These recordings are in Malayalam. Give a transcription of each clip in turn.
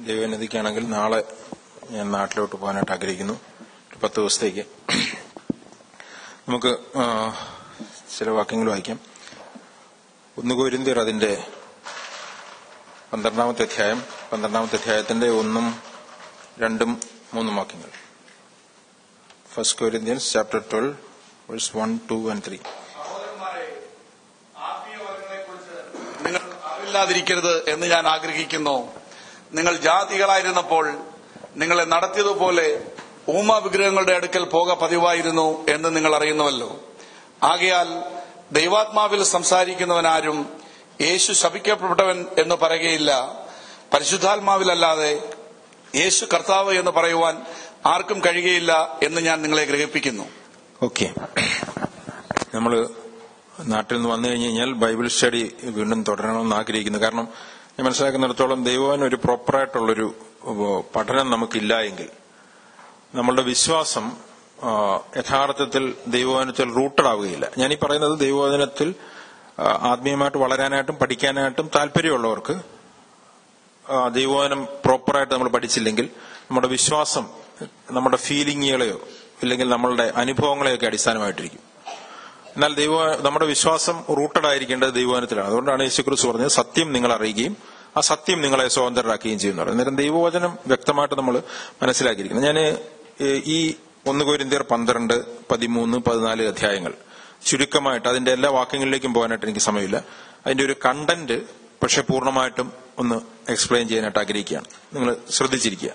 ദൈവനദിക്കാണെങ്കിൽ നാളെ ഞാൻ നാട്ടിലോട്ട് പോകാനായിട്ട് ആഗ്രഹിക്കുന്നു ഒരു പത്ത് ദിവസത്തേക്ക് നമുക്ക് ആ, ചില വാക്യങ്ങൾ വായിക്കാം ഒന്ന് കോരിന്തിയർ അതിന്റെ പന്ത്രണ്ടാമത്തെ അധ്യായം പന്ത്രണ്ടാമത്തെ അധ്യായത്തിന്റെ ഒന്നും രണ്ടും മൂന്നും വാക്യങ്ങൾ first Corinthians chapter twelve verse one two and three സഹോദരന്മാരെ, ആത്മീയവർഗങ്ങളെക്കുറിച്ച് നിങ്ങൾ അറിവില്ലാതിരിക്കരുത് എന്ന് ഞാൻ ആഗ്രഹിക്കുന്നു നിങ്ങൾ ജാതികളായിരുന്നപ്പോൾ നിങ്ങളെ നടത്തിയതുപോലെ ഊമ വിഗ്രഹങ്ങളുടെ അടുക്കൽ പോക പതിവായിരുന്നു എന്ന് നിങ്ങൾ അറിയുന്നുവല്ലോ ആകയാൽ ദൈവാത്മാവിൽ സംസാരിക്കുന്നവനാരും യേശു ശപിക്കപ്പെട്ടവൻ എന്ന് പറയുകയില്ല പരിശുദ്ധാത്മാവിലല്ലാതെ യേശു കർത്താവ് എന്ന് പറയുവാൻ ആർക്കും കഴിയുകയില്ല എന്ന് ഞാൻ നിങ്ങളെ ഗ്രഹിപ്പിക്കുന്നു ഓക്കെ നമ്മൾ നാട്ടിൽ നിന്ന് വന്നു കഴിഞ്ഞ് കഴിഞ്ഞാൽ ബൈബിൾ സ്റ്റഡി വീണ്ടും തുടരണമെന്ന് ആഗ്രഹിക്കുന്നു കാരണം ഞാൻ മനസ്സിലാക്കുന്നിടത്തോളം ദൈവം ഒരു പ്രോപ്പറായിട്ടുള്ളൊരു ഉവ്വ് പഠനം നമുക്കില്ല എങ്കിൽ നമ്മളുടെ വിശ്വാസം ആ, യഥാർത്ഥത്തിൽ ദൈവവചനത്തിൽ റൂട്ടഡ് ആവുകയില്ല ഞാൻ ഈ പറയുന്നത് ദൈവവചനത്തിൽ ആ, ആത്മീയമായിട്ട് വളരാനായിട്ടും പഠിക്കാനായിട്ടും താല്പര്യമുള്ളവർക്ക് ആ, ദൈവവചനം പ്രോപ്പറായിട്ട് നമ്മൾ പഠിച്ചില്ലെങ്കിൽ നമ്മുടെ വിശ്വാസം നമ്മുടെ ഫീലിങ്ങുകളെയോ ഇല്ലെങ്കിൽ നമ്മളുടെ അനുഭവങ്ങളെയൊക്കെ അടിസ്ഥാനമായിട്ടിരിക്കും എന്നാൽ ദൈവ നമ്മുടെ വിശ്വാസം റൂട്ടഡ് ആയിരിക്കേണ്ടത് ദൈവവചനത്തിലാണ് അതുകൊണ്ടാണ് യേശുക്രിസ്തു പറഞ്ഞത് സത്യം നിങ്ങൾ അറിയുകയും ആ സത്യം നിങ്ങളെ സ്വതന്ത്രരാക്കുകയും ചെയ്യുന്നു അന്നേരം ദൈവവചനം വ്യക്തമായിട്ട് നമ്മൾ മനസ്സിലാക്കിയിരിക്കുന്നത് ഞാൻ ഈ ഒന്ന് കോരിന്തിയർ പന്ത്രണ്ട് പതിമൂന്ന് പതിനാല് അധ്യായങ്ങൾ ചുരുക്കമായിട്ട് അതിന്റെ എല്ലാ വാക്യങ്ങളിലേക്കും പോകാനായിട്ട് എനിക്ക് സമയമില്ല അതിന്റെ ഒരു കണ്ടന്റ് പക്ഷെ പൂർണ്ണമായിട്ടും ഒന്ന് എക്സ്പ്ലെയിൻ ചെയ്യാനായിട്ട് ആഗ്രഹിക്കുകയാണ് നിങ്ങൾ ശ്രദ്ധിച്ചിരിക്കുക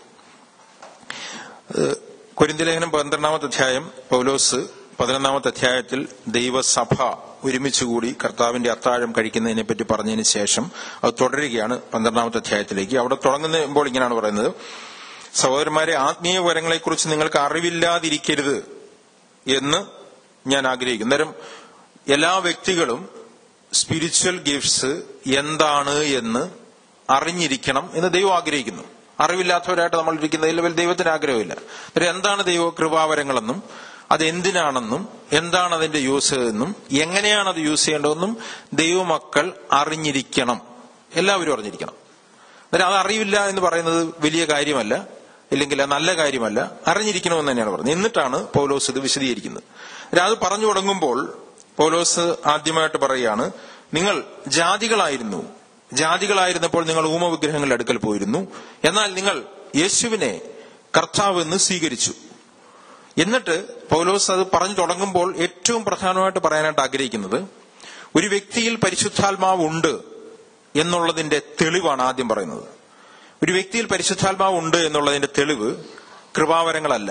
കൊരിന്തി ലേഖനം പന്ത്രണ്ടാമത്തെ അധ്യായം പൗലോസ് പതിനൊന്നാമത്തെ അധ്യായത്തിൽ ദൈവസഭ ഒരുമിച്ചുകൂടി കർത്താവിന്റെ അത്താഴം കഴിക്കുന്നതിനെ പറ്റി പറഞ്ഞതിന് ശേഷം അത് തുടരുകയാണ് പന്ത്രണ്ടാമത്തെ അധ്യായത്തിലേക്ക് അവിടെ തുടങ്ങുമ്പോൾ ഇങ്ങനെയാണ് പറയുന്നത് സഹോദരന്മാരെ ആത്മീയ വരങ്ങളെക്കുറിച്ച് നിങ്ങൾക്ക് അറിവില്ലാതിരിക്കരുത് എന്ന് ഞാൻ ആഗ്രഹിക്കുന്നു അന്നേരം എല്ലാ വ്യക്തികളും സ്പിരിച്വൽ ഗിഫ്റ്റ്സ് എന്താണ് എന്ന് അറിഞ്ഞിരിക്കണം എന്ന് ദൈവം ആഗ്രഹിക്കുന്നു അറിവില്ലാത്തവരായിട്ട് നമ്മൾ ഇരിക്കുന്നതിൽ വലിയ ദൈവത്തിന് ആഗ്രഹമില്ല അന്നേരം എന്താണ് ദൈവ കൃപാവരങ്ങളെന്നും അത് എന്തിനാണെന്നും എന്താണ് അതിന്റെ യൂസ് എന്നും എങ്ങനെയാണ് അത് യൂസ് ചെയ്യേണ്ടതെന്നും ദൈവമക്കൾ അറിഞ്ഞിരിക്കണം എല്ലാവരും അറിഞ്ഞിരിക്കണം അന്നേരം അത് അറിയില്ല എന്ന് പറയുന്നത് വലിയ കാര്യമല്ല ഇല്ലെങ്കിൽ അത് നല്ല കാര്യമല്ല അറിഞ്ഞിരിക്കണമെന്ന് തന്നെയാണ് പറയുന്നത് എന്നിട്ടാണ് പൗലോസ് ഇത് വിശദീകരിക്കുന്നത് അന്നേരം അത് പറഞ്ഞു തുടങ്ങുമ്പോൾ പൗലോസ് ആദ്യമായിട്ട് പറയുകയാണ് നിങ്ങൾ ജാതികളായിരുന്നു ജാതികളായിരുന്നപ്പോൾ നിങ്ങൾ ഊമവിഗ്രഹങ്ങളുടെ അടുക്കൽ പോയിരുന്നു എന്നാൽ നിങ്ങൾ യേശുവിനെ കർത്താവ് എന്ന് സ്വീകരിച്ചു എന്നിട്ട് പൗലോസ് അത് പറഞ്ഞു തുടങ്ങുമ്പോൾ ഏറ്റവും പ്രധാനമായിട്ട് പറയാനായിട്ട് ആഗ്രഹിക്കുന്നത് ഒരു വ്യക്തിയിൽ പരിശുദ്ധാത്മാവ് ഉണ്ട് എന്നുള്ളതിന്റെ തെളിവാണ് ആദ്യം പറയുന്നത് ഒരു വ്യക്തിയിൽ പരിശുദ്ധാത്മാവ് ഉണ്ട് എന്നുള്ളതിന്റെ തെളിവ് കൃപാവരങ്ങളല്ല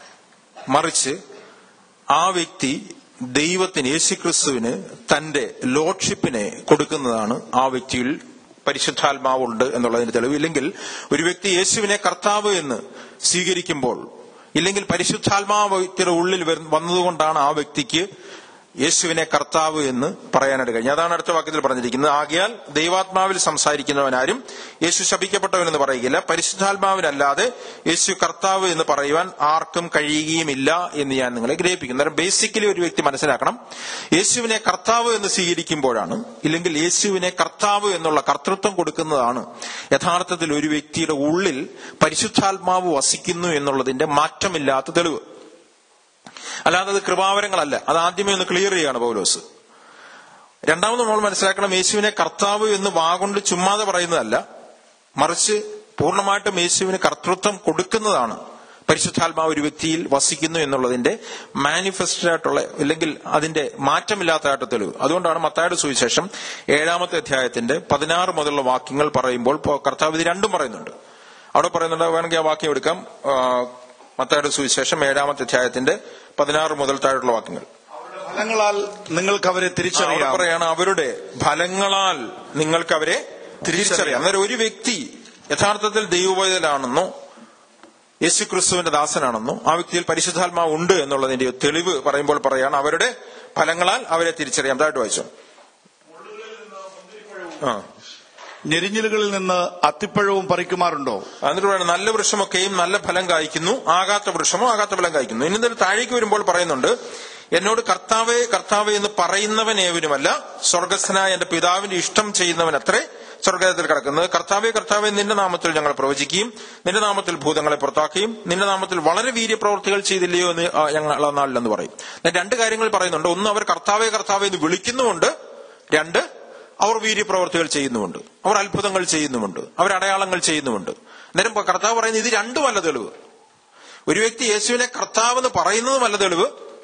മറിച്ച് ആ വ്യക്തി ദൈവത്തിന് യേശുക്രിസ്തുവിന് തന്റെ ലോഡ്ഷിപ്പിനെ കൊടുക്കുന്നതാണ് ആ വ്യക്തിയിൽ പരിശുദ്ധാത്മാവുണ്ട് എന്നുള്ളതിന്റെ തെളിവ് ഇല്ലെങ്കിൽ ഒരു വ്യക്തി യേശുവിനെ കർത്താവ് എന്ന് സ്വീകരിക്കുമ്പോൾ ഇല്ലെങ്കിൽ പരിശുദ്ധാത്മാവിന്റെ ഉള്ളിൽ വരു- വന്നതുകൊണ്ടാണ് ആ വ്യക്തിക്ക് യേശുവിനെ കർത്താവ് എന്ന് പറയാനായിട്ട് കഴിഞ്ഞു അതാണ് അടുത്ത വാക്യത്തിൽ പറഞ്ഞിരിക്കുന്നത് ആകയാൽ ദൈവാത്മാവിൽ സംസാരിക്കുന്നവനാരും യേശു ശപിക്കപ്പെട്ടവനെന്ന് പറയുകയില്ല പരിശുദ്ധാത്മാവിനല്ലാതെ യേശു കർത്താവ് എന്ന് പറയുവാൻ ആർക്കും കഴിയുകയുമില്ല എന്ന് ഞാൻ നിങ്ങളെ ഗ്രഹിപ്പിക്കുന്നു അന്നേരം ബേസിക്കലി ഒരു വ്യക്തി മനസ്സിലാക്കണം യേശുവിനെ കർത്താവ് എന്ന് സ്വീകരിക്കുമ്പോഴാണ് ഇല്ലെങ്കിൽ യേശുവിനെ കർത്താവ് എന്നുള്ള കർത്തൃത്വം കൊടുക്കുന്നതാണ് യഥാർത്ഥത്തിൽ ഒരു വ്യക്തിയുടെ ഉള്ളിൽ പരിശുദ്ധാത്മാവ് വസിക്കുന്നു എന്നുള്ളതിന്റെ മാറ്റമില്ലാത്ത തെളിവ് അല്ലാതെ അത് കൃപാവരങ്ങളല്ല അത് ആദ്യമേ ഒന്ന് ക്ലിയർ ചെയ്യാണ് പൗലോസ് രണ്ടാമത് നമ്മൾ മനസ്സിലാക്കണം യേശുവിനെ കർത്താവ് എന്ന് വാഗൊണ്ട് ചുമ്മാതെ പറയുന്നതല്ല മറിച്ച് പൂർണ്ണമായിട്ടും യേശുവിന് കർത്തൃത്വം കൊടുക്കുന്നതാണ് പരിശുദ്ധാത്മാവ് ഒരു വ്യക്തിയിൽ വസിക്കുന്നു എന്നുള്ളതിന്റെ മാനിഫെസ്റ്റഡ് ആയിട്ടുള്ള അല്ലെങ്കിൽ അതിന്റെ മാറ്റമില്ലാത്തതായിട്ട് തെളിവ് അതുകൊണ്ടാണ് മത്തായുടെ സുവിശേഷം ഏഴാമത്തെ അധ്യായത്തിന്റെ പതിനാറ് മുതലുള്ള വാക്യങ്ങൾ പറയുമ്പോൾ ഇപ്പോ കർത്താവ് ഇത് രണ്ടും പറയുന്നുണ്ട് അവിടെ പറയുന്നുണ്ട് വേണമെങ്കിൽ ആ വാക്യം എടുക്കാം ആ, മത്തായുടെ സുവിശേഷം ഏഴാമത്തെ അധ്യായത്തിന്റെ പതിനാറ് മുതൽ താഴെയുള്ള വാക്യങ്ങൾ ഫലങ്ങളാൽ നിങ്ങൾക്ക് അവരെ അവിടെ തിരിച്ചറിയാം പറയാണ് അവരുടെ ഫലങ്ങളാൽ നിങ്ങൾക്ക് അവരെ തിരിച്ചറിയാം അന്നേരം ഒരു വ്യക്തി യഥാർത്ഥത്തിൽ ദൈവവേദനാണെന്നോ യേശുക്രിസ്തുവിന്റെ ദാസനാണെന്നോ ആ വ്യക്തിയിൽ പരിശുദ്ധാത്മാവ് ഉണ്ട് എന്നുള്ളതിന്റെ തെളിവ് പറയുമ്പോൾ പറയാണ് അവരുടെ ഫലങ്ങളാൽ അവരെ തിരിച്ചറിയാം തായിട്ട് വായിച്ചോ ആ ഞെരിഞ്ഞിലുകളിൽ നിന്ന് അത്തിപ്പഴവും പറിക്കുമാറുണ്ടോ എന്നിട്ട് പറയുന്നത് നല്ല വൃക്ഷമൊക്കെയും നല്ല ഫലം കായ്ക്കുന്നു ആകാത്ത വൃക്ഷമോ ആകാത്ത ഫലം കായ്ക്കുന്നു ഇനി ഇതിൽ താഴേക്ക് വരുമ്പോൾ പറയുന്നുണ്ട് എന്നോട് കർത്താവേ കർത്താവേ എന്ന് പറയുന്നവൻ ഏവനുമല്ല സ്വർഗസ്ഥനായ എന്റെ പിതാവിന്റെ ഇഷ്ടം ചെയ്യുന്നവൻ അത്രേ സ്വർഗത്തിൽ കിടക്കുന്നത് കർത്താവെ കർത്താവെ നിന്റെ നാമത്തിൽ ഞങ്ങൾ പ്രവചിക്കുകയും നിന്റെ നാമത്തിൽ ഭൂതങ്ങളെ പുറത്താക്കുകയും നിന്റെ നാമത്തിൽ വളരെ വീര്യപ്രവർത്തികൾ ചെയ്തില്ലയോ എന്ന് ആ, ഞങ്ങൾ ആ നാളിലെന്ന് പറയും ഞാൻ രണ്ട് കാര്യങ്ങൾ പറയുന്നുണ്ട് ഒന്ന് അവർ കർത്താവെ കർത്താവെ എന്ന് വിളിക്കുന്നുമുണ്ട് രണ്ട് അവർ വീര്യപ്രവർത്തികൾ ചെയ്യുന്നുമുണ്ട് അവർ അത്ഭുതങ്ങൾ ചെയ്യുന്നുമുണ്ട് അവർ അടയാളങ്ങൾ ചെയ്യുന്നുമുണ്ട് അന്നേരം കർത്താവ് പറയുന്നത് ഇത് രണ്ടുമല്ല തെളിവ് ഒരു വ്യക്തി യേശുവിനെ കർത്താവ് എന്ന് പറയുന്നതുമല്ല തെളിവ്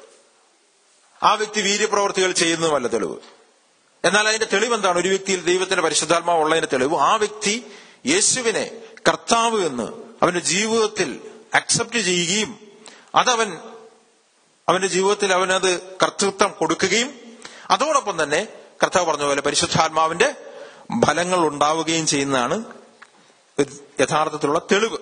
ആ വ്യക്തി വീര്യപ്രവർത്തികൾ ചെയ്യുന്നതുമല്ല തെളിവ് എന്നാൽ അതിന്റെ തെളിവ് എന്താണ് ഒരു വ്യക്തിയിൽ ദൈവത്തിന്റെ പരിശുദ്ധാത്മാവ് ഉള്ളതിന്റെ തെളിവ് ആ വ്യക്തി യേശുവിനെ കർത്താവ് എന്ന് അവന്റെ ജീവിതത്തിൽ അക്സെപ്റ്റ് ചെയ്യുകയും അതവൻ അവന്റെ ജീവിതത്തിൽ അവനത് കർത്തൃത്വം കൊടുക്കുകയും അതോടൊപ്പം തന്നെ കർത്താവ് പറഞ്ഞ പോലെ പരിശുദ്ധാത്മാവിന്റെ ഫലങ്ങൾ ഉണ്ടാവുകയും ചെയ്യുന്നതാണ് യഥാർത്ഥത്തിലുള്ള തെളിവ്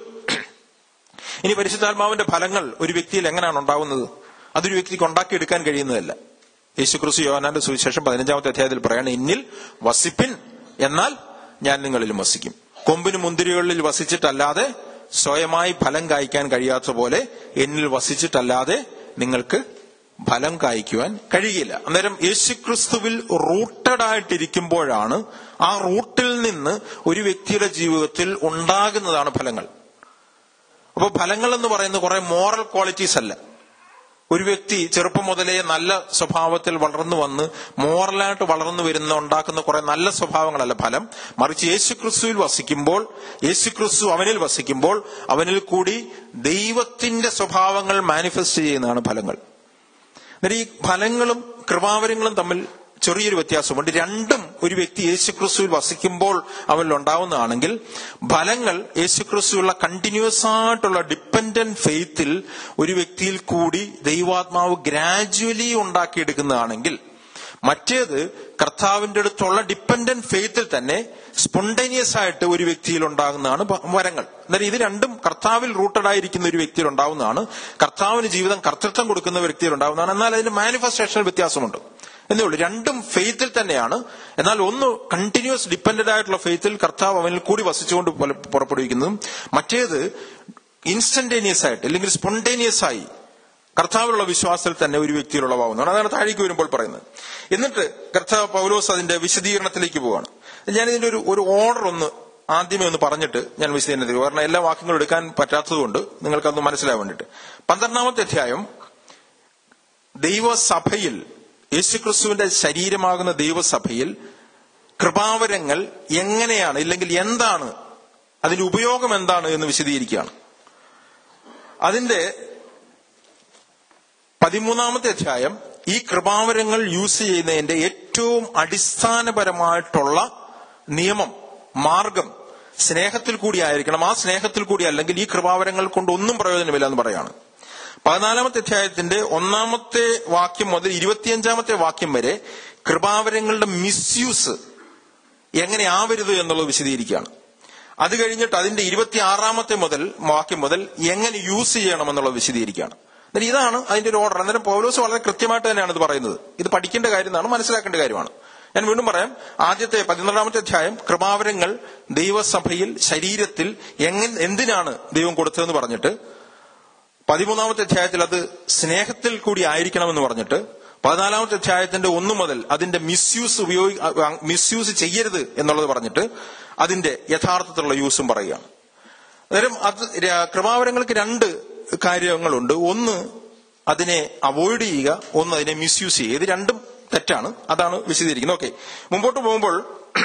ഇനി പരിശുദ്ധാത്മാവിന്റെ ഫലങ്ങൾ ഒരു വ്യക്തിയിൽ എങ്ങനെയാണ് ഉണ്ടാവുന്നത് അതൊരു വ്യക്തിക്ക് ഉണ്ടാക്കിയെടുക്കാൻ കഴിയുന്നതല്ല യേശുക്രിസ്തു യോഹനാന്റെ സുവിശേഷം പതിനഞ്ചാമത്തെ അധ്യായത്തിൽ പറയാണ് എന്നിൽ വസിപ്പിൻ എന്നാൽ ഞാൻ നിങ്ങളിലും വസിക്കും കൊമ്പിന് മുന്തിരികളിൽ വസിച്ചിട്ടല്ലാതെ സ്വയമായി ഫലം കായ്ക്കാൻ കഴിയാത്ത പോലെ എന്നിൽ വസിച്ചിട്ടല്ലാതെ നിങ്ങൾക്ക് ഫലം കായ്ക്കുവാൻ കഴിയില്ല അന്നേരം യേശുക്രിസ്തുവിൽ റൂട്ടഡ് ആയിട്ടിരിക്കുമ്പോഴാണ് ആ റൂട്ടിൽ നിന്ന് ഒരു വ്യക്തിയുടെ ജീവിതത്തിൽ ഉണ്ടാകുന്നതാണ് ഫലങ്ങൾ അപ്പൊ ഫലങ്ങൾ എന്ന് പറയുന്നത് കുറെ മോറൽ ക്വാളിറ്റീസ് അല്ല ഒരു വ്യക്തി ചെറുപ്പം മുതലേ നല്ല സ്വഭാവത്തിൽ വളർന്നു വന്ന് മോറലായിട്ട് വളർന്നു വരുന്ന ഉണ്ടാക്കുന്ന കുറെ നല്ല സ്വഭാവങ്ങളല്ല ഫലം മറിച്ച് യേശുക്രിസ്തുവിൽ വസിക്കുമ്പോൾ യേശുക്രിസ്തു അവനിൽ വസിക്കുമ്പോൾ അവനിൽ കൂടി ദൈവത്തിന്റെ സ്വഭാവങ്ങൾ മാനിഫെസ്റ്റ് ചെയ്യുന്നതാണ് ഫലങ്ങൾ എന്നിട്ട് ഈ ഫലങ്ങളും കൃപാവരങ്ങളും തമ്മിൽ ചെറിയൊരു വ്യത്യാസമുണ്ട് രണ്ടും ഒരു വ്യക്തി യേശുക്രിസ്തുവിൽ വസിക്കുമ്പോൾ അവനിൽ ഉണ്ടാവുന്നതാണെങ്കിൽ ഫലങ്ങൾ യേശുക്രിസ്തുവുള്ള കണ്ടിന്യൂസ് ആയിട്ടുള്ള ഡിപ്പെൻഡന്റ് ഫെയ്ത്തിൽ ഒരു വ്യക്തിയിൽ കൂടി ദൈവാത്മാവ് ഗ്രാജുവലി ഉണ്ടാക്കിയെടുക്കുന്നതാണെങ്കിൽ മറ്റേത് കർത്താവിന്റെ അടുത്തുള്ള ഡിപ്പെൻഡന്റ് ഫെയ്ത്തിൽ തന്നെ സ്പോണ്ടേനിയസ് ആയിട്ട് ഒരു വ്യക്തിയിൽ ഉണ്ടാകുന്നതാണ് ഭ- വരങ്ങൾ എന്നാൽ ഇത് രണ്ടും കർത്താവിൽ റൂട്ടഡ് ആയിരിക്കുന്ന ഒരു വ്യക്തിയിൽ ഉണ്ടാവുന്നതാണ് കർത്താവിന് ജീവിതം കർത്തൃത്വം കൊടുക്കുന്ന വ്യക്തിയിൽ ഉണ്ടാവുന്നതാണ് എന്നാൽ അതിന്റെ മാനിഫെസ്റ്റേഷനിൽ വ്യത്യാസമുണ്ട് എന്നേ ഉള്ളൂ രണ്ടും ഫെയ്ത്തിൽ തന്നെയാണ് എന്നാൽ ഒന്ന് കണ്ടിന്യൂസ് ഡിപ്പെൻഡന്റ് ആയിട്ടുള്ള ഫെയ്ത്തിൽ കർത്താവ് അവനിൽ കൂടി വസിച്ചുകൊണ്ട് പുല- പുറപ്പെടുവിക്കുന്നതും മറ്റേത് ഇൻസ്റ്റന്റേനിയസ് ആയിട്ട് അല്ലെങ്കിൽ സ്പോണ്ടേനിയസ് ആയി കർത്താവിലുള്ള വിശ്വാസത്തിൽ തന്നെ ഒരു വ്യക്തിയിൽ ഉളവാകുന്നതാണ് അതാണ് താഴേക്ക് വരുമ്പോൾ പറയുന്നത് എന്നിട്ട് കർത്താവ് പൗലോസ് അതിന്റെ വിശദീകരണത്തിലേക്ക് പോവാണ് ഞാൻ ഇതിന്റെ ഒരു ഒരു ഓർഡർ ഒന്ന് ആദ്യമേ ഒന്ന് പറഞ്ഞിട്ട് ഞാൻ വിശദീകരണത്തിൽ പോകും. കാരണം എല്ലാ വാക്യങ്ങളും എടുക്കാൻ പറ്റാത്തതുകൊണ്ട് നിങ്ങൾക്കത് മനസ്സിലാവാൻ വേണ്ടിട്ട് പന്ത്രണ്ടാമത്തെ അധ്യായം ദൈവസഭയിൽ യേശുക്രിസ്തുവിന്റെ ശരീരമാകുന്ന ദൈവസഭയിൽ കൃപാവരങ്ങൾ എങ്ങനെയാണ് ഇല്ലെങ്കിൽ എന്താണ് അതിന്റെ ഉപയോഗം എന്താണ് എന്ന് വിശദീകരിക്കുകയാണ് അതിന്റെ പതിമൂന്നാമത്തെ അധ്യായം ഈ കൃപാവരങ്ങൾ യൂസ് ചെയ്യുന്നതിന്റെ ഏറ്റവും അടിസ്ഥാനപരമായിട്ടുള്ള നിയമം മാർഗം സ്നേഹത്തിൽ കൂടി ആയിരിക്കണം ആ സ്നേഹത്തിൽ കൂടി അല്ലെങ്കിൽ ഈ കൃപാവരങ്ങൾ കൊണ്ട് ഒന്നും പ്രയോജനമില്ല എന്ന് പറയാണ് പതിനാലാമത്തെ അധ്യായത്തിന്റെ ഒന്നാമത്തെ വാക്യം മുതൽ ഇരുപത്തിയഞ്ചാമത്തെ വാക്യം വരെ കൃപാവരങ്ങളുടെ മിസ്യൂസ് എങ്ങനെ ആവരുത് എന്നുള്ളത് വിശദീകരിക്കുകയാണ് അത് കഴിഞ്ഞിട്ട് അതിന്റെ ഇരുപത്തിയാറാമത്തെ മുതൽ വാക്യം മുതൽ എങ്ങനെ യൂസ് ചെയ്യണം എന്നുള്ളത് വിശദീകരിക്കുകയാണ് എന്നിട്ട് ഇതാണ് അതിന്റെ ഒരു ഓർഡർ അന്നേരം പൗലോസ് വളരെ കൃത്യമായിട്ട് തന്നെയാണ് ഇത് പറയുന്നത് ഇത് പഠിക്കേണ്ട കാര്യമാണ് മനസ്സിലാക്കേണ്ട കാര്യമാണ് ഞാൻ വീണ്ടും പറയാം ആദ്യത്തെ പതിനാലാമത്തെ അധ്യായം കൃപാവരങ്ങൾ ദൈവസഭയിൽ ശരീരത്തിൽ എങ്ങനെ എന്തിനാണ് ദൈവം കൊടുത്തതെന്ന് പറഞ്ഞിട്ട് പതിമൂന്നാമത്തെ അധ്യായത്തിൽ അത് സ്നേഹത്തിൽ കൂടി ആയിരിക്കണമെന്ന് പറഞ്ഞിട്ട് പതിനാലാമത്തെ അധ്യായത്തിന്റെ ഒന്നു മുതൽ അതിന്റെ മിസ്യൂസ് ഉപയോഗി മിസ്യൂസ് ചെയ്യരുത് എന്നുള്ളത് പറഞ്ഞിട്ട് അതിന്റെ യഥാർത്ഥത്തിലുള്ള യൂസും പറയുകയാണ് അന്നേരം അത് ര- കൃപാവരങ്ങൾക്ക് രണ്ട് കാര്യങ്ങളുണ്ട് ഒന്ന് അതിനെ അവോയ്ഡ് ചെയ്യുക ഒന്ന് അതിനെ മിസ്യൂസ് ചെയ്യുക ഇത് രണ്ടും തെറ്റാണ് അതാണ് വിശദീകരിക്കുന്നത് ഓക്കെ മുമ്പോട്ട് പോകുമ്പോൾ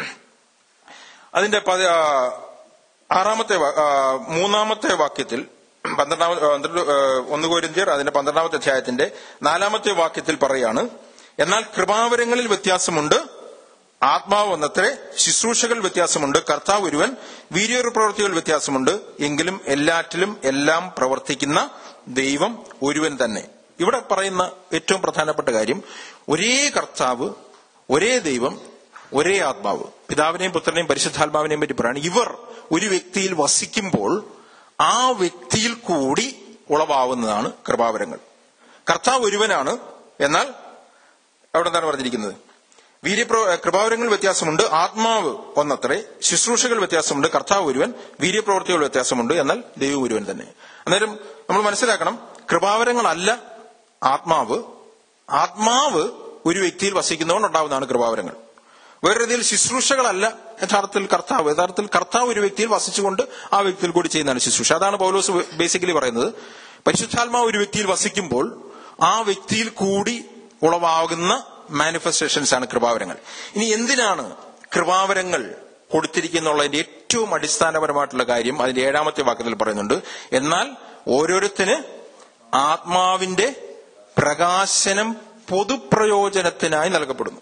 അതിന്റെ പതി- ആ, ആറാമത്തെ വാ- ആ, മൂന്നാമത്തെ വാക്യത്തിൽ പന്ത്രണ്ടാമത്തെ ആ, പന്ത്രണ്ട്, ആ, ഒന്ന് കോരിന്ത്യർ അതിന്റെ പന്ത്രണ്ടാമത്തെ അധ്യായത്തിന്റെ നാലാമത്തെ വാക്യത്തിൽ പറയാണ് എന്നാൽ കൃപാവരങ്ങളിൽ വ്യത്യാസമുണ്ട് ആത്മാവ് എന്നത്രേ ശുശ്രൂഷകൾ വ്യത്യാസമുണ്ട് കർത്താവ് ഒരുവൻ വീര്യ പ്രവൃത്തികൾ വ്യത്യാസമുണ്ട് എങ്കിലും എല്ലാറ്റിലും എല്ലാം പ്രവർത്തിക്കുന്ന ദൈവം ഒരുവൻ തന്നെ ഇവിടെ പറയുന്ന ഏറ്റവും പ്രധാനപ്പെട്ട കാര്യം ഒരേ കർത്താവ് ഒരേ ദൈവം ഒരേ ആത്മാവ് പിതാവിനെയും പുത്രനെയും പരിശുദ്ധാത്മാവിനെയും പറ്റി പറയാണ് ഇവർ ഒരു വ്യക്തിയിൽ വസിക്കുമ്പോൾ ആ വ്യക്തിയിൽ കൂടി ഉളവാവുന്നതാണ് കൃപാവരങ്ങൾ കർത്താവ് ഒരുവനാണ് എന്നാൽ അവിടെ എന്താണ് പറഞ്ഞിരിക്കുന്നത് വീര്യപ്ര കൃപാവരങ്ങൾ വ്യത്യാസമുണ്ട് ആത്മാവ് ഒന്നത്രേ ശുശ്രൂഷകൾ വ്യത്യാസമുണ്ട് കർത്താവ് ഒരുവൻ വീര്യപ്രവൃത്തികൾ വ്യത്യാസമുണ്ട് എന്നാൽ ദൈവം ഒരുവൻ തന്നെ അന്നേരം നമ്മൾ മനസ്സിലാക്കണം കൃപാവരങ്ങളല്ല ആത്മാവ് ആത്മാവ് ഒരു വ്യക്തിയിൽ വസിക്കുന്നതുകൊണ്ടുണ്ടാവുന്നതാണ് കൃപാവരങ്ങൾ വേറെ രീതിയിൽ ശുശ്രൂഷകളല്ല യഥാർത്ഥത്തിൽ കർത്താവ് യഥാർത്ഥത്തിൽ കർത്താവ് ഒരു വ്യക്തിയിൽ വസിച്ചുകൊണ്ട് ആ വ്യക്തിയിൽ കൂടി ചെയ്യുന്നതാണ് ശുശ്രൂഷ അതാണ് പൗലോസ് ബേസിക്കലി പറയുന്നത് പരിശുദ്ധാത്മാവ് ഒരു വ്യക്തിയിൽ വസിക്കുമ്പോൾ ആ വ്യക്തിയിൽ കൂടി ഉളവാകുന്ന മാനിഫെസ്റ്റേഷൻസ് ആണ് കൃപാവരങ്ങൾ ഇനി എന്തിനാണ് കൃപാവരങ്ങൾ കൊടുത്തിരിക്കുന്നുള്ളതിന്റെ ഏറ്റവും അടിസ്ഥാനപരമായിട്ടുള്ള കാര്യം അതിന്റെ ഏഴാമത്തെ വാക്യത്തിൽ പറയുന്നുണ്ട് എന്നാൽ ഓരോരുത്തന് ആത്മാവിന്റെ പ്രകാശനം പൊതുപ്രയോജനത്തിനായി നൽകപ്പെടുന്നു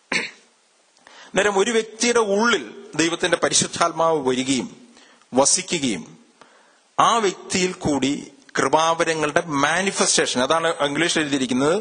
നേരം ഒരു വ്യക്തിയുടെ ഉള്ളിൽ ദൈവത്തിന്റെ പരിശുദ്ധാത്മാവ് വരികയും വസിക്കുകയും ആ വ്യക്തിയിൽ കൂടി കൃപാവരങ്ങളുടെ മാനിഫെസ്റ്റേഷൻ അതാണ് ഇംഗ്ലീഷിൽ എഴുതിയിരിക്കുന്നത്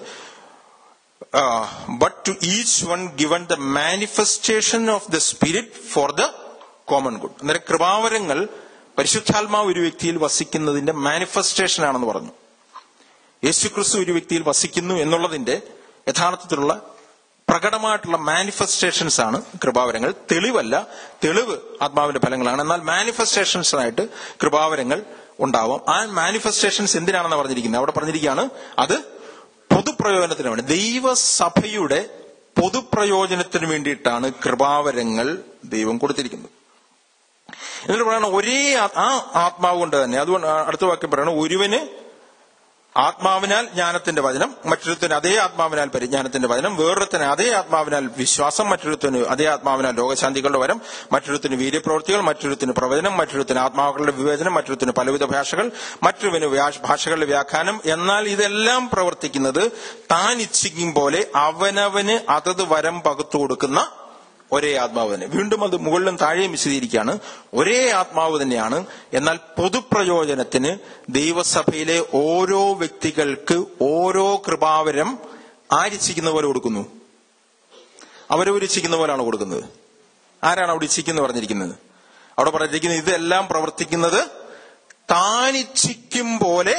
but to each one given the manifestation of the spirit for the common good അന്നേരം കൃപാവരങ്ങൾ പരിശുദ്ധാത്മാവ് ഒരു വ്യക്തിയിൽ വസിക്കുന്നതിന്റെ മാനിഫെസ്റ്റേഷൻ ആണെന്ന് പറഞ്ഞു യേശുക്രിസ്തു ഒരു വ്യക്തിയിൽ വസിക്കുന്നു എന്നുള്ളതിന്റെ യഥാർത്ഥത്തിലുള്ള പ്രകടമായിട്ടുള്ള മാനിഫെസ്റ്റേഷൻസ് ആണ് കൃപാവരങ്ങൾ തെളിവല്ല തെളിവ് ആത്മാവിന്റെ ഫലങ്ങളാണ് എന്നാൽ മാനിഫെസ്റ്റേഷൻസ് ആയിട്ട് കൃപാവരങ്ങൾ ഉണ്ടാവാം ആ മാനിഫെസ്റ്റേഷൻസ് എന്തിനാണെന്ന് പറഞ്ഞിരിക്കുന്നത് അവിടെ പറഞ്ഞിരിക്കുകയാണ് അത് പൊതുപ്രയോജനത്തിന് വേണ്ടി ദൈവസഭയുടെ പൊതുപ്രയോജനത്തിന് വേണ്ടിയിട്ടാണ് കൃപാവരങ്ങൾ ദൈവം കൊടുത്തിരിക്കുന്നത് എന്നിട്ട് പറയണം ഒരേ ആ ആത്മാവ് കൊണ്ട് തന്നെ അതുകൊണ്ട് അടുത്ത വാക്യം പറയണം ഒരുവന് ആത്മാവിനാൽ ജ്ഞാനത്തിന്റെ വചനം മറ്റൊരുത്തിന് അതേ ആത്മാവിനാൽ പരിജ്ഞാനത്തിന്റെ വചനം വേറൊരുത്തിന് അതേ ആത്മാവിനാൽ വിശ്വാസം മറ്റൊരുത്തിന് അതേ ആത്മാവിനാൽ ലോകശാന്തികളുടെ വരം മറ്റൊരുത്തിന് വീര്യപ്രവൃത്തികൾ മറ്റൊരുത്തിന് പ്രവചനം മറ്റൊരുത്തിന് ആത്മാക്കളുടെ വിവേചനം മറ്റൊരുത്തിന് പലവിധ ഭാഷകൾ മറ്റൊരുവിന് ഭാഷകളുടെ വ്യാഖ്യാനം എന്നാൽ ഇതെല്ലാം പ്രവർത്തിക്കുന്നത് താൻ ഇച്ഛിക്കും പോലെ അവനവന് അതത് വരം പകുത്തു കൊടുക്കുന്ന ഒരേ ആത്മാവ് തന്നെ വീണ്ടും അത് മുകളിലും താഴെയും വിശദീകരിക്കുകയാണ് ഒരേ ആത്മാവ് തന്നെയാണ് എന്നാൽ പൊതുപ്രയോജനത്തിന് ദൈവസഭയിലെ ഓരോ വ്യക്തികൾക്ക് ഓരോ കൃപാവരം ആരിച്ചിക്കുന്ന പോലെ കൊടുക്കുന്നു അവരവരിച്ചിക്കുന്ന പോലെയാണ് കൊടുക്കുന്നത് ആരാണ് അവിടെ ഇച്ഛിക്കുന്നു പറഞ്ഞിരിക്കുന്നത് അവിടെ പറഞ്ഞിരിക്കുന്നത് ഇതെല്ലാം പ്രവർത്തിക്കുന്നത് താനിച്ഛിക്കും പോലെ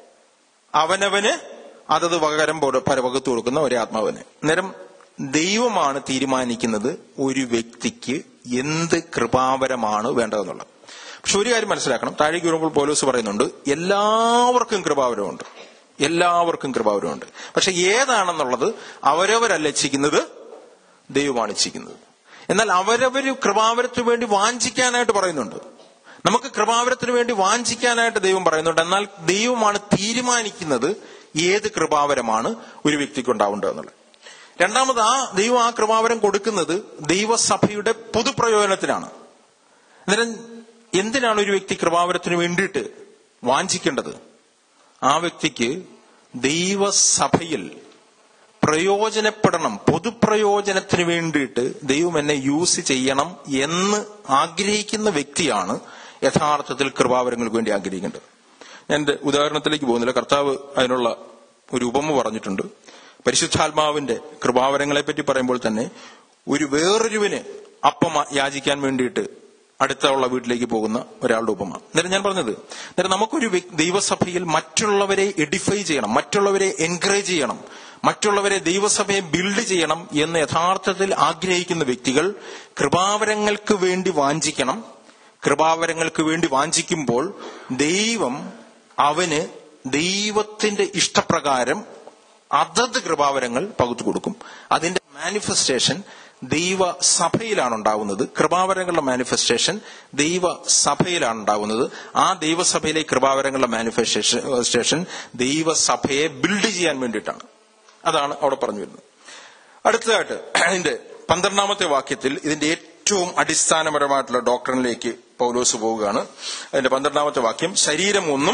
അവനവന് അതത് പകരം പകർത്തു കൊടുക്കുന്ന ഒരേ ആത്മാവിന് നേരം ദൈവമാണ് തീരുമാനിക്കുന്നത് ഒരു വ്യക്തിക്ക് എന്ത് കൃപാവരമാണ് വേണ്ടതെന്നുള്ളത് പക്ഷെ ഒരു കാര്യം മനസ്സിലാക്കണം താഴേക്ക് വരുമ്പോൾ പോലീസ് പറയുന്നുണ്ട് എല്ലാവർക്കും കൃപാവരമുണ്ട് എല്ലാവർക്കും കൃപാവരമുണ്ട് പക്ഷെ ഏതാണെന്നുള്ളത് അവരവരല്ല ഇച്ഛിക്കുന്നത് ദൈവമാണ് ഇച്ഛിക്കുന്നത് എന്നാൽ അവരവര് കൃപാവരത്തിന് വേണ്ടി വാഞ്ചിക്കാനായിട്ട് പറയുന്നുണ്ട് നമുക്ക് കൃപാവരത്തിന് വേണ്ടി വാഞ്ചിക്കാനായിട്ട് ദൈവം പറയുന്നുണ്ട് എന്നാൽ ദൈവമാണ് തീരുമാനിക്കുന്നത് ഏത് കൃപാവരമാണ് ഒരു വ്യക്തിക്ക് ഉണ്ടാവേണ്ടത് എന്നുള്ളത് രണ്ടാമത് ആ ദൈവം ആ കൃപാവരം കൊടുക്കുന്നത് ദൈവസഭയുടെ പൊതുപ്രയോജനത്തിനാണ് അന്നേരം എന്തിനാണ് ഒരു വ്യക്തി കൃപാവരത്തിന് വേണ്ടിയിട്ട് വാഞ്ചിക്കേണ്ടത് ആ വ്യക്തിക്ക് ദൈവസഭയിൽ പ്രയോജനപ്പെടണം പൊതുപ്രയോജനത്തിന് വേണ്ടിയിട്ട് ദൈവം എന്നെ യൂസ് ചെയ്യണം എന്ന് ആഗ്രഹിക്കുന്ന വ്യക്തിയാണ് യഥാർത്ഥത്തിൽ കൃപാവരങ്ങൾക്ക് വേണ്ടി ആഗ്രഹിക്കേണ്ടത് ഞാൻ എന്റെ ഉദാഹരണത്തിലേക്ക് പോകുന്നില്ല കർത്താവ് അതിനുള്ള ഒരു ഉപമ പറഞ്ഞിട്ടുണ്ട് പരിശുദ്ധാത്മാവിന്റെ കൃപാവരങ്ങളെ പറ്റി പറയുമ്പോൾ തന്നെ ഒരു വേറൊരുവിന് അപ്പം യാചിക്കാൻ വേണ്ടിയിട്ട് അടുത്തുള്ള വീട്ടിലേക്ക് പോകുന്ന ഒരാളുടെ ഉപമ അന്നേരം ഞാൻ പറഞ്ഞത് അന്നേരം നമുക്കൊരു ദൈവസഭയിൽ മറ്റുള്ളവരെ എഡിഫൈ ചെയ്യണം മറ്റുള്ളവരെ എൻകറേജ് ചെയ്യണം മറ്റുള്ളവരെ ദൈവസഭയെ ബിൽഡ് ചെയ്യണം എന്ന് യഥാർത്ഥത്തിൽ ആഗ്രഹിക്കുന്ന വ്യക്തികൾ കൃപാവരങ്ങൾക്ക് വേണ്ടി വാഞ്ചിക്കണം കൃപാവരങ്ങൾക്ക് വേണ്ടി വാഞ്ചിക്കുമ്പോൾ ദൈവം അവന് ദൈവത്തിന്റെ ഇഷ്ടപ്രകാരം അതത് കൃപാവരങ്ങൾ പകുത്തു കൊടുക്കും അതിന്റെ മാനിഫെസ്റ്റേഷൻ ദൈവ സഭയിലാണ് ഉണ്ടാവുന്നത് കൃപാവരങ്ങളുടെ മാനിഫെസ്റ്റേഷൻ ദൈവ സഭയിലാണ് ഉണ്ടാവുന്നത് ആ ദൈവസഭയിലെ കൃപാവരങ്ങളുടെ മാനിഫെസ്റ്റേഷൻ ദൈവസഭയെ ബിൽഡ് ചെയ്യാൻ വേണ്ടിയിട്ടാണ് അതാണ് അവിടെ പറഞ്ഞു വരുന്നത് അടുത്തതായിട്ട് അതിന്റെ പന്ത്രണ്ടാമത്തെ വാക്യത്തിൽ ഇതിന്റെ ഏറ്റവും അടിസ്ഥാനപരമായിട്ടുള്ള ഡോക്ടറിനിലേക്ക് പൗലോസ് പോവുകയാണ് അതിന്റെ പന്ത്രണ്ടാമത്തെ വാക്യം ശരീരം ഒന്നും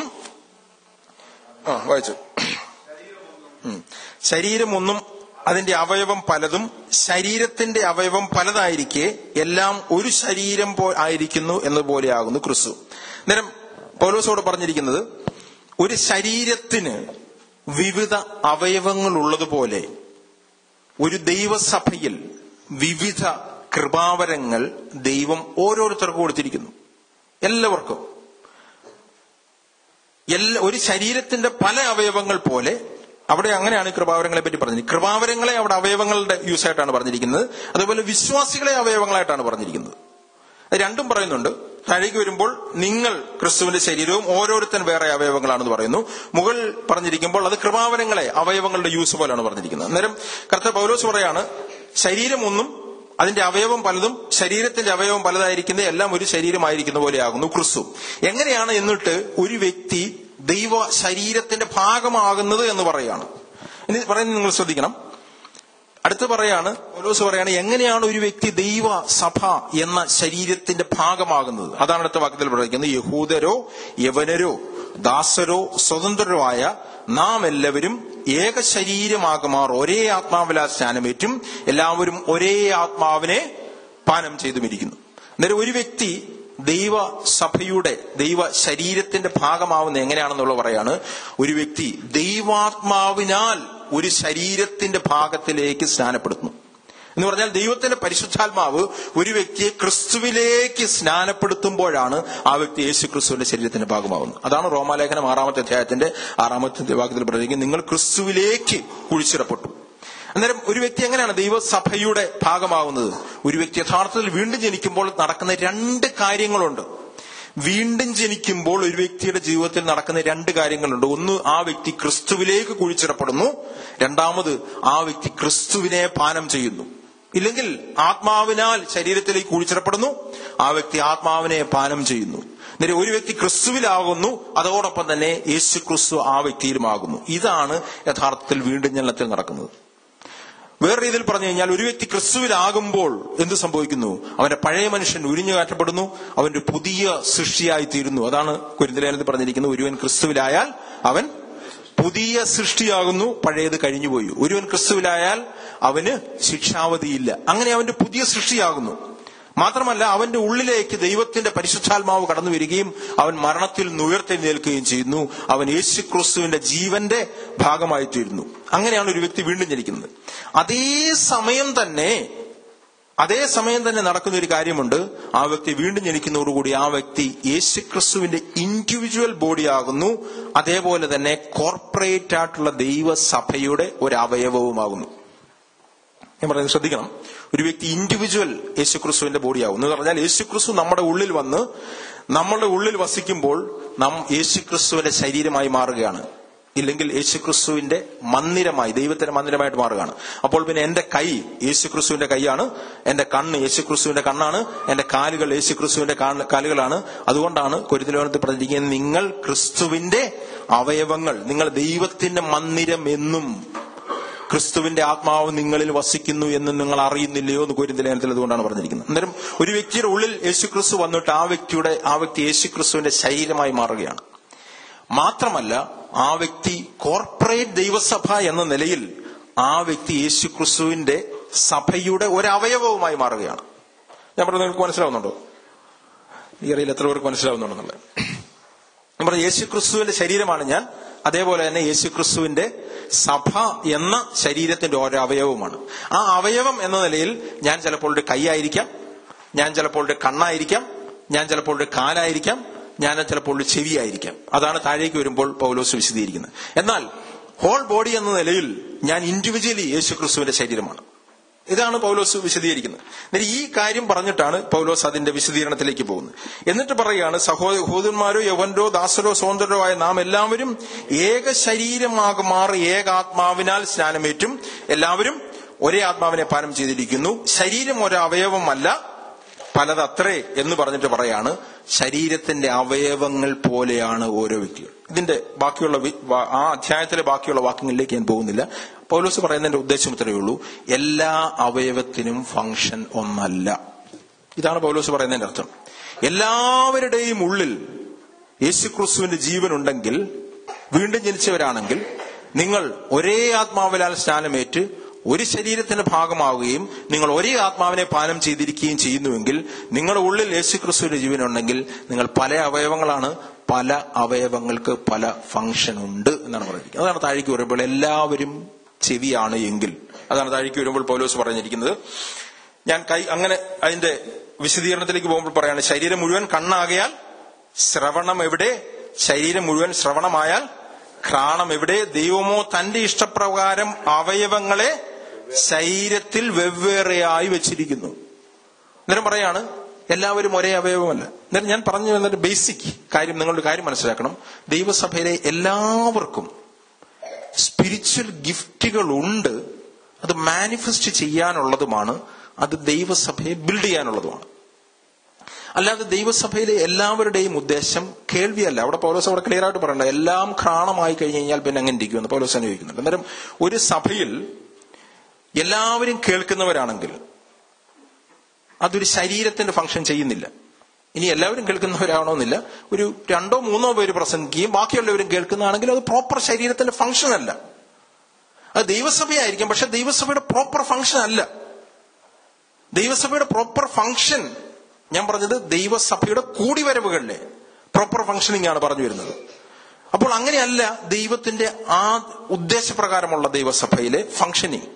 ആ വായിച്ചു ശരീരം ഒന്നും അതിന്റെ അവയവം പലതും ശരീരത്തിന്റെ അവയവം പലതായിരിക്കെ എല്ലാം ഒരു ശരീരം പോ ആയിരിക്കുന്നു എന്നതുപോലെയാകുന്നു ക്രിസ്തു നേരം പൗലോസോട് പറഞ്ഞിരിക്കുന്നത് ഒരു ശരീരത്തിന് വിവിധ അവയവങ്ങൾ ഉള്ളതുപോലെ ഒരു ദൈവസഭയിൽ വിവിധ കൃപാവരങ്ങൾ ദൈവം ഓരോരുത്തർക്കും കൊടുത്തിരിക്കുന്നു എല്ലാവർക്കും എല്ലാ ഒരു ശരീരത്തിന്റെ പല അവയവങ്ങൾ പോലെ അവിടെ അങ്ങനെയാണ് കൃപാവരങ്ങളെ പറ്റി പറഞ്ഞത് കൃപാവരങ്ങളെ അവിടെ അവയവങ്ങളുടെ യൂസ് ആയിട്ടാണ് പറഞ്ഞിരിക്കുന്നത് അതുപോലെ വിശ്വാസികളെ അവയവങ്ങളായിട്ടാണ് പറഞ്ഞിരിക്കുന്നത് രണ്ടും പറയുന്നുണ്ട് താഴേക്ക് വരുമ്പോൾ നിങ്ങൾ ക്രിസ്തുവിന്റെ ശരീരവും ഓരോരുത്തൻ വേറെ അവയവങ്ങളാണെന്ന് പറയുന്നു മുകൾ പറഞ്ഞിരിക്കുമ്പോൾ അത് കൃപാവരങ്ങളെ അവയവങ്ങളുടെ യൂസ് പോലാണ് പറഞ്ഞിരിക്കുന്നത് അന്നേരം കർത്ത പൗലോസ് പറയാണ് ശരീരം ഒന്നും അതിന്റെ അവയവം പലതും ശരീരത്തിന്റെ അവയവം പലതായിരിക്കുന്ന എല്ലാം ഒരു ശരീരമായിരിക്കുന്ന പോലെയാകുന്നു ക്രിസ്തു എങ്ങനെയാണ് എന്നിട്ട് ഒരു വ്യക്തി ദൈവ ശരീരത്തിന്റെ ഭാഗമാകുന്നത് എന്ന് പറയാണ് ഇനി പറയുന്നത് നിങ്ങൾ ശ്രദ്ധിക്കണം അടുത്ത് പറയാണ് പൗലോസ് പറയാണ് എങ്ങനെയാണ് ഒരു വ്യക്തി ദൈവ സഭ എന്ന ശരീരത്തിന്റെ ഭാഗമാകുന്നത് അതാണ് അടുത്ത വാക്യത്തിൽ പറയുന്നത് യഹൂദരോ യവനരോ ദാസരോ സ്വതന്ത്രരോ ആയ നാം എല്ലാവരും ഏക ശരീരമാകുമാർ ഒരേ ആത്മാവിലാ സ്നാനമേറ്റും എല്ലാവരും ഒരേ ആത്മാവിനെ പാനം ചെയ്തുമിരിക്കുന്നു അന്നേരം ഒരു വ്യക്തി ദൈവ സഭയുടെ ദൈവ ശരീരത്തിന്റെ ഭാഗമാവുന്ന എങ്ങനെയാണെന്നുള്ള പറയാണ് ഒരു വ്യക്തി ദൈവാത്മാവിനാൽ ഒരു ശരീരത്തിന്റെ ഭാഗത്തിലേക്ക് സ്നാനപ്പെടുത്തുന്നു എന്ന് പറഞ്ഞാൽ ദൈവത്തിന്റെ പരിശുദ്ധാത്മാവ് ഒരു വ്യക്തിയെ ക്രിസ്തുവിലേക്ക് സ്നാനപ്പെടുത്തുമ്പോഴാണ് ആ വ്യക്തി യേശു ക്രിസ്തുവിന്റെ ശരീരത്തിന്റെ ഭാഗമാകുന്നത് അതാണ് റോമാലേഖനം ആറാമത്തെ അധ്യായത്തിന്റെ ആറാമത്തെ വാക്യത്തിൽ പറയുന്നത് നിങ്ങൾ ക്രിസ്തുവിലേക്ക് കുഴിച്ചിടപ്പെട്ടു അന്നേരം ഒരു വ്യക്തി എങ്ങനെയാണ് ദൈവസഭയുടെ ഭാഗമാകുന്നത് ഒരു വ്യക്തി യഥാർത്ഥത്തിൽ വീണ്ടും ജനിക്കുമ്പോൾ നടക്കുന്ന രണ്ട് കാര്യങ്ങളുണ്ട് വീണ്ടും ജനിക്കുമ്പോൾ ഒരു വ്യക്തിയുടെ ജീവിതത്തിൽ നടക്കുന്ന രണ്ട് കാര്യങ്ങളുണ്ട് ഒന്ന് ആ വ്യക്തി ക്രിസ്തുവിലേക്ക് കുഴിച്ചിടപ്പെടുന്നു രണ്ടാമത് ആ വ്യക്തി ക്രിസ്തുവിനെ പാനം ചെയ്യുന്നു ഇല്ലെങ്കിൽ ആത്മാവിനാൽ ശരീരത്തിലേക്ക് കുഴിച്ചിടപ്പെടുന്നു ആ വ്യക്തി ആത്മാവിനെ പാനം ചെയ്യുന്നു എന്നിട്ട് ഒരു വ്യക്തി ക്രിസ്തുവിലാകുന്നു അതോടൊപ്പം തന്നെ യേശു ക്രിസ്തു ആ വ്യക്തിയിലുമാകുന്നു ഇതാണ് യഥാർത്ഥത്തിൽ വീണ്ടും ജനനത്തിൽ നടക്കുന്നത് വേറെ രീതിയിൽ പറഞ്ഞു കഴിഞ്ഞാൽ ഒരു വ്യക്തി ക്രിസ്തുവിലാകുമ്പോൾ എന്ത് സംഭവിക്കുന്നു അവന്റെ പഴയ മനുഷ്യൻ ഉരിഞ്ഞു കാറ്റപ്പെടുന്നു അവന്റെ പുതിയ സൃഷ്ടിയായി തീരുന്നു അതാണ് കുരുന്തലേനത്തിൽ പറഞ്ഞിരിക്കുന്നത് ഒരുവൻ ക്രിസ്തുവിലായാൽ അവൻ പുതിയ സൃഷ്ടിയാകുന്നു പഴയത് കഴിഞ്ഞുപോയി ഒരുവൻ ക്രിസ്തുവിലായാൽ അവന് ശിക്ഷാവധിയില്ല അങ്ങനെ അവന്റെ പുതിയ സൃഷ്ടിയാകുന്നു മാത്രമല്ല അവന്റെ ഉള്ളിലേക്ക് ദൈവത്തിന്റെ പരിശുദ്ധാത്മാവ് കടന്നു വരികയും അവൻ മരണത്തിൽ നിന്ന് ഉയർത്തെഴുന്നേൽക്കുകയും ചെയ്യുന്നു അവൻ യേശു ക്രിസ്തുവിന്റെ ജീവന്റെ ഭാഗമായി തീരുന്നു അങ്ങനെയാണ് ഒരു വ്യക്തി വീണ്ടും ജനിക്കുന്നത് അതേ സമയം തന്നെ അതേ സമയം തന്നെ നടക്കുന്ന ഒരു കാര്യമുണ്ട് ആ വ്യക്തി വീണ്ടും ജനിക്കുന്നതോടുകൂടി ആ വ്യക്തി യേശു ക്രിസ്തുവിന്റെ ഇൻഡിവിജ്വൽ ബോഡിയാകുന്നു അതേപോലെ തന്നെ കോർപ്പറേറ്റ് ആയിട്ടുള്ള ദൈവസഭയുടെ ഒരു അവയവവുമാകുന്നു ഞാൻ പറയുന്നത് ശ്രദ്ധിക്കണം ഒരു വ്യക്തി ഇൻഡിവിജ്വൽ യേശുക്രിസ്തുവിന്റെ ബോഡിയാവും എന്ന് പറഞ്ഞാൽ യേശുക്രിസ്തു നമ്മുടെ ഉള്ളിൽ വന്ന് നമ്മളുടെ ഉള്ളിൽ വസിക്കുമ്പോൾ നാം യേശുക്രിസ്തുവിന്റെ ശരീരമായി മാറുകയാണ് ഇല്ലെങ്കിൽ യേശുക്രിസ്തുവിന്റെ മന്ദിരമായി ദൈവത്തിന്റെ മന്ദിരമായിട്ട് മാറുകയാണ് അപ്പോൾ പിന്നെ എന്റെ കൈ യേശുക്രിസ്തുവിന്റെ കൈയാണ് എന്റെ കണ്ണ് യേശുക്രിസ്തുവിന്റെ കണ്ണാണ് എന്റെ കാലുകൾ യേശുക്രിസ്തുവിന്റെ കാ- കാലുകളാണ് അതുകൊണ്ടാണ് കൊരിന്തലോനത്തിൽ പറഞ്ഞിരിക്കുന്നത് നിങ്ങൾ ക്രിസ്തുവിന്റെ അവയവങ്ങൾ നിങ്ങൾ ദൈവത്തിന്റെ മന്ദിരം എന്നും ക്രിസ്തുവിന്റെ ആത്മാവ് നിങ്ങളിൽ വസിക്കുന്നു എന്ന് നിങ്ങൾ അറിയുന്നില്ലയോ എന്ന് കോരിന്തലേനത്തിൽ അതുകൊണ്ടാണ് പറഞ്ഞിരിക്കുന്നത് അന്നേരം ഒരു വ്യക്തിയുടെ ഉള്ളിൽ യേശുക്രിസ്തു വന്നിട്ട് ആ വ്യക്തിയുടെ ആ വ്യക്തി യേശുക്രിസ്തുവിന്റെ ശരീരമായി മാറുകയാണ് മാത്രമല്ല ആ വ്യക്തി കോർപ്പറേറ്റ് ദൈവസഭ എന്ന നിലയിൽ ആ വ്യക്തി യേശുക്രിസ്തുവിന്റെ സഭയുടെ ഒരു അവയവവുമായി മാറുകയാണ് ഞാൻ പറഞ്ഞത് നിങ്ങൾക്ക് മനസ്സിലാവുന്നുണ്ടോ ഈ അറിയില്ല എത്ര പേർക്ക് മനസ്സിലാവുന്നുണ്ടെന്നുള്ളത് ഞാൻ പറഞ്ഞ യേശുക്രിസ്തുവിന്റെ ശരീരമാണ് ഞാൻ അതേപോലെ തന്നെ യേശുക്രിസ്തുവിന്റെ സഭ എന്ന ശരീരത്തിന്റെ ഓരോ അവയവമാണ് ആ അവയവം എന്ന നിലയിൽ ഞാൻ ചിലപ്പോൾ ഒരു കൈയായിരിക്കാം ഞാൻ ചിലപ്പോൾ ഒരു കണ്ണായിരിക്കാം ഞാൻ ചിലപ്പോൾ ഒരു കാലായിരിക്കാം ഞാൻ ചിലപ്പോൾ ഒരു ചെവിയായിരിക്കാം അതാണ് താഴേക്ക് വരുമ്പോൾ പൗലോസ് വിശദീകരിക്കുന്നത് എന്നാൽ ഹോൾ ബോഡി എന്ന നിലയിൽ ഞാൻ ഇൻഡിവിജ്വലി യേശുക്രിസ്തുവിന്റെ ശരീരമാണ് ഇതാണ് പൗലോസ് വിശദീകരിക്കുന്നത് എന്നിട്ട് ഈ കാര്യം പറഞ്ഞിട്ടാണ് പൗലോസ് അതിന്റെ വിശദീകരണത്തിലേക്ക് പോകുന്നത് എന്നിട്ട് പറയുകയാണ് സഹോദരന്മാരോ യവനരോ ദാസരോ സ്വതന്ത്രരോ ആയ നാം എല്ലാവരും ഏക ശരീരമാകെ മാറി ഏക ആത്മാവിനാൽ സ്നാനമേറ്റും എല്ലാവരും ഒരേ ആത്മാവിനെ പാനം ചെയ്തിരിക്കുന്നു ശരീരം ഒരു അവയവമല്ല പലതത്രേ എന്ന് പറഞ്ഞിട്ട് പറയാണ് ശരീരത്തിന്റെ അവയവങ്ങൾ പോലെയാണ് ഓരോ വ്യക്തികൾ ഇതിന്റെ ബാക്കിയുള്ള വി- വാ- ആ അധ്യായത്തിലെ ബാക്കിയുള്ള വാക്യങ്ങളിലേക്ക് ഞാൻ പോകുന്നില്ല പൗലോസ് പറയുന്നതിന്റെ ഉദ്ദേശം ഇത്രയേ ഉള്ളൂ എല്ലാ അവയവത്തിനും ഫംഗ്ഷൻ ഒന്നല്ല ഇതാണ് പൗലോസ് പറയുന്നതിന്റെ അർത്ഥം എല്ലാവരുടെയും ഉള്ളിൽ യേശുക്രിസ്തുവിന്റെ ജീവൻ ഉണ്ടെങ്കിൽ വീണ്ടും ജനിച്ചവരാണെങ്കിൽ നിങ്ങൾ ഒരേ ആത്മാവിലാൽ സ്നാനമേറ്റ് ഒരു ശരീരത്തിന്റെ ഭാഗമാവുകയും നിങ്ങൾ ഒരേ ആത്മാവിനെ പാനം ചെയ്തിരിക്കുകയും ചെയ്യുന്നുവെങ്കിൽ നിങ്ങളുടെ ഉള്ളിൽ യേശുക്രിസ്തുവിന്റെ ജീവൻ ഉണ്ടെങ്കിൽ നിങ്ങൾ പല അവയവങ്ങളാണ് പല അവയവങ്ങൾക്ക് പല ഫംഗ്ഷൻ ഉണ്ട് എന്നാണ് പറഞ്ഞിരിക്കുന്നത് അതാണ് താഴേക്ക് വരുമ്പോൾ എല്ലാവരും ചെവിയാണ് എങ്കിൽ അതാണ് താഴേക്ക് വരുമ്പോൾ പൗലോസ് പറഞ്ഞിരിക്കുന്നത് ഞാൻ കൈ അങ്ങനെ അതിന്റെ വിശദീകരണത്തിലേക്ക് പോകുമ്പോൾ പറയാണ് ശരീരം മുഴുവൻ കണ്ണാകയാൽ ശ്രവണം എവിടെ ശരീരം മുഴുവൻ ശ്രവണമായാൽ ഘ്രാണം എവിടെ ദൈവമോ തന്റെ ഇഷ്ടപ്രകാരം അവയവങ്ങളെ ശരീരത്തിൽ വെവ്വേറെയായി വെച്ചിരിക്കുന്നു അന്നേരം പറയാണ് എല്ലാവരും ഒരേ അവയവമല്ല എന്നിട്ട് ഞാൻ പറഞ്ഞു വന്നിട്ട് ബേസിക് കാര്യം നിങ്ങളുടെ കാര്യം മനസ്സിലാക്കണം ദൈവസഭയിലെ എല്ലാവർക്കും സ്പിരിച്വൽ ഗിഫ്റ്റുകൾ ഉണ്ട് അത് മാനിഫെസ്റ്റ് ചെയ്യാനുള്ളതുമാണ് അത് ദൈവസഭയെ ബിൽഡ് ചെയ്യാനുള്ളതുമാണ് അല്ലാതെ ദൈവസഭയിലെ എല്ലാവരുടെയും ഉദ്ദേശം കേൾവിയല്ല അവിടെ പൗലോസ് അവിടെ ക്ലിയർ ആയിട്ട് പറയണ്ട എല്ലാം ഘ്രാണമായി കഴിഞ്ഞ് കഴിഞ്ഞാൽ പിന്നെ അങ്ങനെ ഇരിക്കുമെന്ന് പൗലോസ് അനുഭവിക്കുന്നുണ്ട് അന്നേരം ഒരു സഭയിൽ എല്ലാവരും കേൾക്കുന്നവരാണെങ്കിൽ അതൊരു ശരീരത്തിന്റെ ഫംഗ്ഷൻ ചെയ്യുന്നില്ല ഇനി എല്ലാവരും കേൾക്കുന്നവരാവണമെന്നില്ല ഒരു രണ്ടോ മൂന്നോ പേര് പ്രസംഗിക്കുകയും ബാക്കിയുള്ളവരും കേൾക്കുന്നതാണെങ്കിൽ അത് പ്രോപ്പർ ശരീരത്തിന്റെ ഫംഗ്ഷൻ അല്ല അത് ദൈവസഭയായിരിക്കും പക്ഷെ ദൈവസഭയുടെ പ്രോപ്പർ ഫംഗ്ഷൻ അല്ല ദൈവസഭയുടെ പ്രോപ്പർ ഫംഗ്ഷൻ ഞാൻ പറഞ്ഞത് ദൈവസഭയുടെ കൂടിവരവുകളിലെ പ്രോപ്പർ ഫംഗ്ഷനിങ് ആണ് പറഞ്ഞു വരുന്നത് അപ്പോൾ അങ്ങനെയല്ല ദൈവത്തിന്റെ ആ ഉദ്ദേശപ്രകാരമുള്ള ദൈവസഭയിലെ ഫംഗ്ഷനിങ്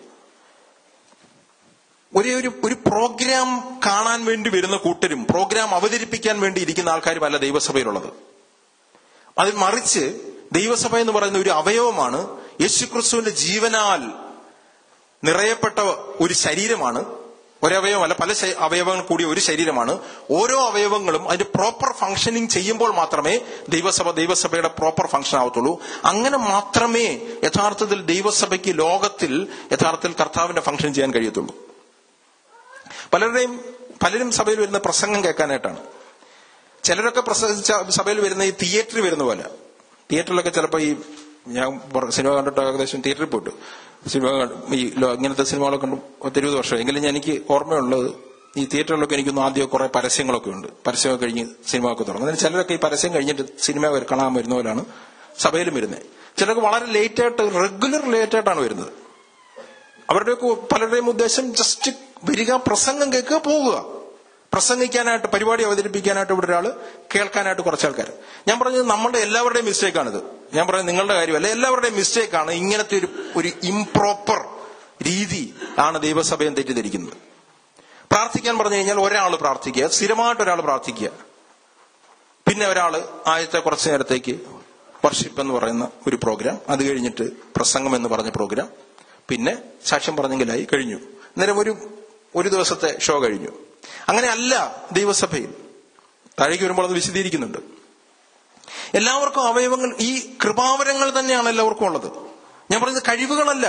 ഒരേ ഒരു ഒരു പ്രോഗ്രാം കാണാൻ വേണ്ടി വരുന്ന കൂട്ടരും പ്രോഗ്രാം അവതരിപ്പിക്കാൻ വേണ്ടി ഇരിക്കുന്ന ആൾക്കാരുമല്ല ദൈവസഭയിലുള്ളത് അതിൽ മറിച്ച് ദൈവസഭ എന്ന് പറയുന്ന ഒരു അവയവമാണ് യേശുക്രിസ്തുവിന്റെ ജീവനാൽ നിറയപ്പെട്ട ഒരു ശരീരമാണ് ഒരവയവമല്ല പല ശ- അവയവങ്ങൾ കൂടിയ ഒരു ശരീരമാണ് ഓരോ അവയവങ്ങളും അതിന്റെ പ്രോപ്പർ ഫംഗ്ഷനിങ് ചെയ്യുമ്പോൾ മാത്രമേ ദൈവസഭ ദൈവസഭയുടെ പ്രോപ്പർ ഫംഗ്ഷൻ ആവത്തുള്ളൂ അങ്ങനെ മാത്രമേ യഥാർത്ഥത്തിൽ ദൈവസഭയ്ക്ക് ലോകത്തിൽ യഥാർത്ഥത്തിൽ കർത്താവിന്റെ ഫംഗ്ഷൻ ചെയ്യാൻ കഴിയത്തുള്ളൂ പലരുടെയും പലരും സഭയിൽ വരുന്ന പ്രസംഗം കേൾക്കാനായിട്ടാണ് ചിലരൊക്കെ പ്രസംഗിച്ച സഭയിൽ വരുന്ന ഈ തിയേറ്ററിൽ വരുന്ന പോലെ തിയേറ്ററിലൊക്കെ ചിലപ്പോൾ ഈ ഞാൻ പറ- സിനിമ കണ്ടിട്ട് ഏകദേശം തിയേറ്ററിൽ പോയിട്ട് സിനിമ കണ്ട് ഈ ലോ- ഇങ്ങനത്തെ സിനിമകളൊക്കെ കണ്ടു പത്തിരുപത് വർഷം എങ്കിലും ഞാൻ എനിക്ക് ഓർമ്മയുള്ളത് ഈ തിയേറ്ററിലൊക്കെ എനിക്കൊന്ന് ആദ്യം കുറെ പരസ്യങ്ങളൊക്കെ ഉണ്ട് പരസ്യമൊക്കെ കഴിഞ്ഞ് സിനിമ ഒക്കെ തുടങ്ങും എന്നിട്ട് ചിലരൊക്കെ ഈ പരസ്യം കഴിഞ്ഞിട്ട് സിനിമ വര- കാണാൻ വരുന്ന പോലാണ് സഭയിലും വരുന്നത് ചിലർക്ക് വളരെ ലേറ്റ് ആയിട്ട് റെഗുലർ ലേറ്റ് ആയിട്ടാണ് വരുന്നത് അവരുടെയൊക്കെ പലരുടെയും ഉദ്ദേശം ജസ്റ്റ് വരിക പ്രസംഗം കേൾക്കുക പോവുക പ്രസംഗിക്കാനായിട്ട് പരിപാടി അവതരിപ്പിക്കാനായിട്ട് ഇവിടെ ഒരാള് കേൾക്കാനായിട്ട് കുറച്ച് ആൾക്കാർ ഞാൻ പറഞ്ഞത് നമ്മുടെ എല്ലാവരുടെയും മിസ്റ്റേക്കാണിത് ഞാൻ പറയുന്നത് നിങ്ങളുടെ കാര്യമല്ല എല്ലാവരുടെയും മിസ്റ്റേക്കാണ് ഇങ്ങനത്തെ ഒരു ഒരു ഇംപ്രോപ്പർ രീതി ആണ് ദൈവസഭയും തെറ്റിദ്ധരിക്കുന്നത് പ്രാർത്ഥിക്കാൻ പറഞ്ഞു കഴിഞ്ഞാൽ ഒരാൾ പ്രാർത്ഥിക്കുക സ്ഥിരമായിട്ട് ഒരാൾ പ്രാർത്ഥിക്കുക പിന്നെ ഒരാള് ആദ്യത്തെ കുറച്ചു നേരത്തേക്ക് വർഷിപ്പ് എന്ന് പറയുന്ന ഒരു പ്രോഗ്രാം അത് കഴിഞ്ഞിട്ട് പ്രസംഗം എന്ന് പറഞ്ഞ പ്രോഗ്രാം പിന്നെ സാക്ഷ്യം പറഞ്ഞെങ്കിലായി കഴിഞ്ഞു അന്നേരം ഒരു ഒരു ദിവസത്തെ ഷോ കഴിഞ്ഞു അങ്ങനെ അല്ല ദൈവസഭയിൽ താഴേക്ക് വരുമ്പോൾ അത് വിശദീകരിക്കുന്നുണ്ട് എല്ലാവർക്കും അവയവങ്ങൾ ഈ കൃപാവരങ്ങൾ തന്നെയാണ് എല്ലാവർക്കും ഉള്ളത് ഞാൻ പറയുന്നത് കഴിവുകളല്ല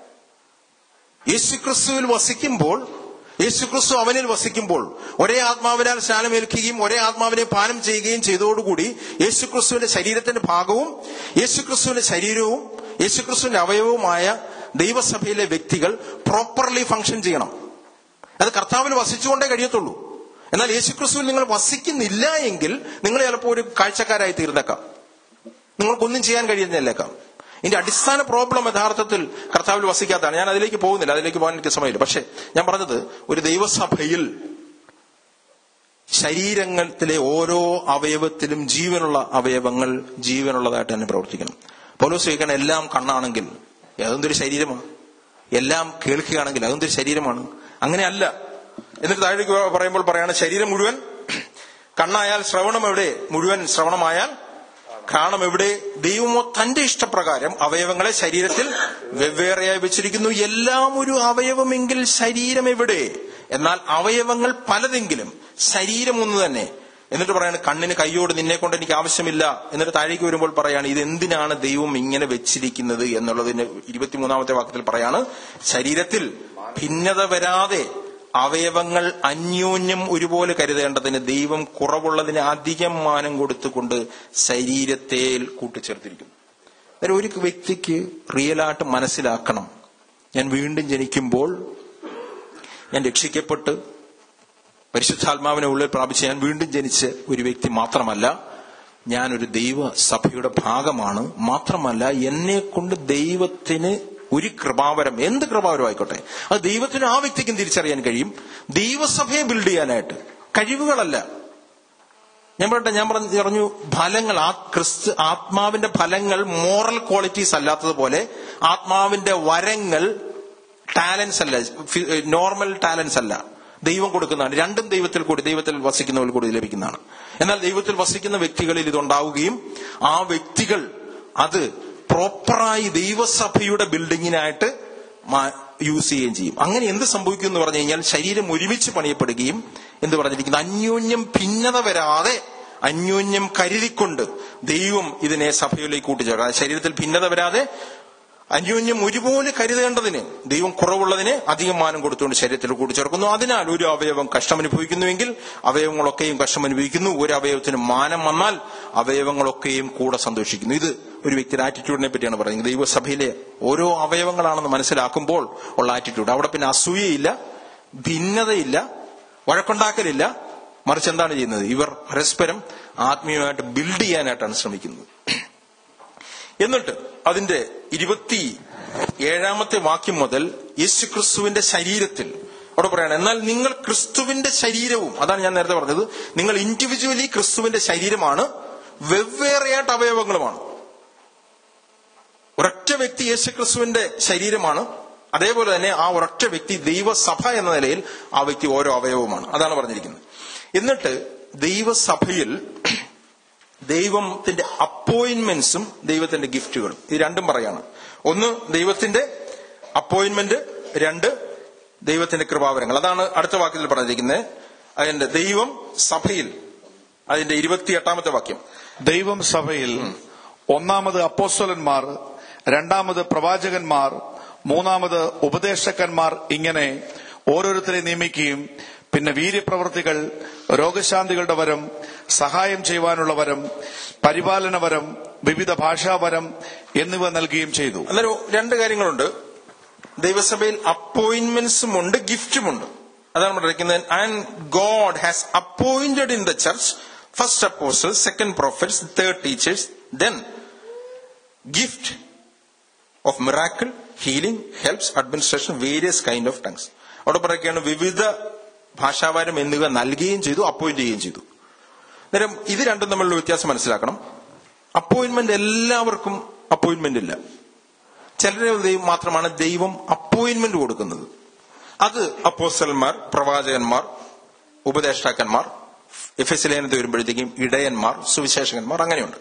യേശുക്രിസ്തുവിൽ വസിക്കുമ്പോൾ യേശുക്രിസ്തു അവനിൽ വസിക്കുമ്പോൾ ഒരേ ആത്മാവിനാൽ സ്നാനമേൽക്കുകയും ഒരേ ആത്മാവിനെ പാനം ചെയ്യുകയും ചെയ്തതോടുകൂടി യേശുക്രിസ്തുവിന്റെ ശരീരത്തിന്റെ ഭാഗവും യേശുക്രിസ്തുവിന്റെ ശരീരവും യേശുക്രിസ്തുവിന്റെ അവയവവുമായ ദൈവസഭയിലെ വ്യക്തികൾ പ്രോപ്പർലി ഫംഗ്ഷൻ ചെയ്യണം അത് കർത്താവിൽ വസിച്ചുകൊണ്ടേ കഴിയത്തുള്ളൂ എന്നാൽ യേശുക്രിസ്തുവിൽ നിങ്ങൾ വസിക്കുന്നില്ല എങ്കിൽ നിങ്ങൾ ചിലപ്പോൾ ഒരു കാഴ്ചക്കാരായി തീർന്നേക്കാം നിങ്ങൾക്കൊന്നും ചെയ്യാൻ കഴിയുന്നില്ലേക്കാം ഇതിന്റെ അടിസ്ഥാന പ്രോബ്ലം യഥാർത്ഥത്തിൽ കർത്താവിൽ വസിക്കാത്തതാണ് ഞാൻ അതിലേക്ക് പോകുന്നില്ല അതിലേക്ക് പോകാൻ എനിക്ക് സമയമില്ല പക്ഷെ ഞാൻ പറഞ്ഞത് ഒരു ദൈവസഭയിൽ ശരീരത്തിലെ ഓരോ അവയവത്തിലും ജീവനുള്ള അവയവങ്ങൾ ജീവനുള്ളതായിട്ട് തന്നെ പ്രവർത്തിക്കണം പൗലോസ് ചോദിക്കണം എല്ലാം കണ്ണാണെങ്കിൽ അതെന്തൊരു ശരീരമാണ് എല്ലാം കേൾക്കുകയാണെങ്കിൽ അതെന്തൊരു ശരീരമാണ് അങ്ങനെയല്ല എന്നിട്ട് താഴേക്ക് പറയുമ്പോൾ പറയാണ് ശരീരം മുഴുവൻ കണ്ണായാൽ ശ്രവണം എവിടെ മുഴുവൻ ശ്രവണമായാൽ കാണം എവിടെ ദൈവമോ തന്റെ ഇഷ്ടപ്രകാരം അവയവങ്ങളെ ശരീരത്തിൽ വെവ്വേറെയായി വെച്ചിരിക്കുന്നു എല്ലാം ഒരു അവയവമെങ്കിൽ ശരീരം എവിടെ എന്നാൽ അവയവങ്ങൾ പലതെങ്കിലും ശരീരം ഒന്ന് തന്നെ എന്നിട്ട് പറയാണ് കണ്ണിന് കൈയോട് നിന്നെ കൊണ്ട് എനിക്ക് ആവശ്യമില്ല എന്നിട്ട് താഴേക്ക് വരുമ്പോൾ പറയാണ് ഇത് എന്തിനാണ് ദൈവം ഇങ്ങനെ വെച്ചിരിക്കുന്നത് എന്നുള്ളതിന് ഇരുപത്തിമൂന്നാമത്തെ വാക്യത്തിൽ പറയാണ് ശരീരത്തിൽ ഭിന്നത വരാതെ അവയവങ്ങൾ അന്യോന്യം ഒരുപോലെ കരുതേണ്ടതിന് ദൈവം കുറവുള്ളതിന് അധികം മാനം കൊടുത്തുകൊണ്ട് ശരീരത്തെ കൂട്ടിച്ചേർത്തിരിക്കുന്നു അന്നേരം ഒരു വ്യക്തിക്ക് റിയലായിട്ട് മനസ്സിലാക്കണം ഞാൻ വീണ്ടും ജനിക്കുമ്പോൾ ഞാൻ രക്ഷിക്കപ്പെട്ട് പരിശുദ്ധാത്മാവിനെ ഉള്ളിൽ പ്രാപിച്ച് ഞാൻ വീണ്ടും ജനിച്ച ഒരു വ്യക്തി മാത്രമല്ല ഞാനൊരു ദൈവ സഭയുടെ ഭാഗമാണ് മാത്രമല്ല എന്നെ കൊണ്ട് ദൈവത്തിന് ഒരു കൃപാവരം എന്ത് കൃപാവരം ആയിക്കോട്ടെ അത് ദൈവത്തിന് ആ വ്യക്തിക്കും തിരിച്ചറിയാൻ കഴിയും ദൈവസഭയെ ബിൽഡ് ചെയ്യാനായിട്ട് കഴിവുകളല്ല ഞാൻ പറയട്ടെ ഞാൻ പറഞ്ഞു പറഞ്ഞു ഫലങ്ങൾ ആ ക്രിസ്തു ആത്മാവിന്റെ ഫലങ്ങൾ മോറൽ ക്വാളിറ്റീസ് അല്ലാത്തതുപോലെ ആത്മാവിന്റെ വരങ്ങൾ ടാലൻസ് അല്ല നോർമൽ ടാലൻസ് അല്ല ദൈവം കൊടുക്കുന്നതാണ് രണ്ടും ദൈവത്തിൽ കൂടി ദൈവത്തിൽ വസിക്കുന്നവർ കൂടി ലഭിക്കുന്നതാണ് എന്നാൽ ദൈവത്തിൽ വസിക്കുന്ന വ്യക്തികളിൽ ഇതുണ്ടാവുകയും ആ വ്യക്തികൾ അത് പ്രോപ്പറായി ദൈവസഭയുടെ ബിൽഡിങ്ങിനായിട്ട് യൂസ് ചെയ്യുകയും ചെയ്യും അങ്ങനെ എന്ത് സംഭവിക്കും എന്ന് പറഞ്ഞു കഴിഞ്ഞാൽ ശരീരം ഒരുമിച്ച് പണിയപ്പെടുകയും എന്ത് പറഞ്ഞിരിക്കുന്നു അന്യോന്യം ഭിന്നത വരാതെ അന്യോന്യം കരുതിക്കൊണ്ട് ദൈവം ഇതിനെ സഭയിലേക്ക് കൂട്ടിച്ചേർക്കാം ശരീരത്തിൽ ഭിന്നത വരാതെ അന്യോന്യം ഒരുപോലെ കരുതേണ്ടതിന് ദൈവം കുറവുള്ളതിന് അധികം മാനം കൊടുത്തുകൊണ്ട് ശരീരത്തിൽ കൂട്ടിച്ചേർക്കുന്നു അതിനാൽ ഒരു അവയവം കഷ്ടമനുഭവിക്കുന്നുവെങ്കിൽ അവയവങ്ങളൊക്കെയും കഷ്ടമനുഭവിക്കുന്നു ഒരു അവയവത്തിന് മാനം വന്നാൽ അവയവങ്ങളൊക്കെയും കൂടെ സന്തോഷിക്കുന്നു ഇത് ഒരു വ്യക്തിയുടെ ആറ്റിറ്റ്യൂഡിനെ പറ്റിയാണ് പറയുന്നത് ദൈവസഭയിലെ ഓരോ അവയവങ്ങളാണെന്ന് മനസ്സിലാക്കുമ്പോൾ ഉള്ള ആറ്റിറ്റ്യൂഡ് അവിടെ പിന്നെ അസൂയയില്ല ഭിന്നതയില്ല വഴക്കുണ്ടാക്കലില്ല മറിച്ച് എന്താണ് ചെയ്യുന്നത് ഇവർ പരസ്പരം ആത്മീയമായിട്ട് ബിൽഡ് ചെയ്യാനായിട്ടാണ് ശ്രമിക്കുന്നത് എന്നിട്ട് അതിന്റെ ഇരുപത്തി ഏഴാമത്തെ വാക്യം മുതൽ യേശു ക്രിസ്തുവിന്റെ ശരീരത്തിൽ അവിടെ പറയാണ് എന്നാൽ നിങ്ങൾ ക്രിസ്തുവിന്റെ ശരീരവും അതാണ് ഞാൻ നേരത്തെ പറഞ്ഞത് നിങ്ങൾ ഇൻഡിവിജ്വലി ക്രിസ്തുവിന്റെ ശരീരമാണ് വെവ്വേറെയായിട്ട് അവയവങ്ങളുമാണ് ഒരൊറ്റ വ്യക്തി യേശു ക്രിസ്തുവിന്റെ ശരീരമാണ് അതേപോലെ തന്നെ ആ ഒരൊറ്റ വ്യക്തി ദൈവസഭ എന്ന നിലയിൽ ആ വ്യക്തി ഓരോ അവയവവുമാണ് അതാണ് പറഞ്ഞിരിക്കുന്നത് എന്നിട്ട് ദൈവസഭയിൽ ദൈവത്തിന്റെ അപ്പോയിന്റ്മെന്റ്സും ദൈവത്തിന്റെ ഗിഫ്റ്റുകളും ഇത് രണ്ടും പറയാണ് ഒന്ന് ദൈവത്തിന്റെ അപ്പോയിന്റ്മെന്റ് രണ്ട് ദൈവത്തിന്റെ കൃപാവരങ്ങൾ അതാണ് അടുത്ത വാക്യത്തിൽ പറഞ്ഞിരിക്കുന്നത് അതിന്റെ ദൈവം സഭയിൽ അതിന്റെ ഇരുപത്തിയെട്ടാമത്തെ വാക്യം ദൈവം സഭയിൽ ഒന്നാമത് അപ്പോസ്തലന്മാർ രണ്ടാമത് പ്രവാചകന്മാർ മൂന്നാമത് ഉപദേശകന്മാർ ഇങ്ങനെ ഓരോരുത്തരെ നിയമിക്കുകയും പിന്നെ വീര്യപ്രവർത്തികൾ രോഗശാന്തികളുടെ വരം സഹായം ചെയ്യുവാനുള്ള വരം പരിപാലന വരം വിവിധ ഭാഷാവരം എന്നിവ നൽകുകയും ചെയ്തു അന്നേരം രണ്ട് കാര്യങ്ങളുണ്ട് ദൈവസഭയിൽ അപ്പോയിന്റ്മെന്റ്സും ഉണ്ട് ഗിഫ്റ്റുമുണ്ട് അതാണ് പറഞ്ഞിരിക്കുന്നത് and God has appointed in the church first apostle second prophets third teachers then gift of miracle healing helps administration various kind of tongues അവിടെ പറയുകയാണ് വിവിധ ഭാഷാവാരം എന്നിവ നൽകുകയും ചെയ്തു അപ്പോയിന്റ് ചെയ്യുകയും ചെയ്തു അന്നേരം ഇത് രണ്ടും തമ്മിലുള്ള വ്യത്യാസം മനസ്സിലാക്കണം അപ്പോയിന്റ്മെന്റ് എല്ലാവർക്കും അപ്പോയിന്റ്മെന്റ് ഇല്ല ചിലരെ ദൈവം മാത്രമാണ് ദൈവം അപ്പോയിന്റ്മെന്റ് കൊടുക്കുന്നത് അത് അപ്പോസ്റ്റലന്മാർ പ്രവാചകന്മാർ ഉപദേഷ്ടാക്കന്മാർ എഫ് എസ് ലേനത്ത് വരുമ്പോഴത്തേക്കും ഇടയന്മാർ സുവിശേഷകന്മാർ അങ്ങനെയുണ്ട്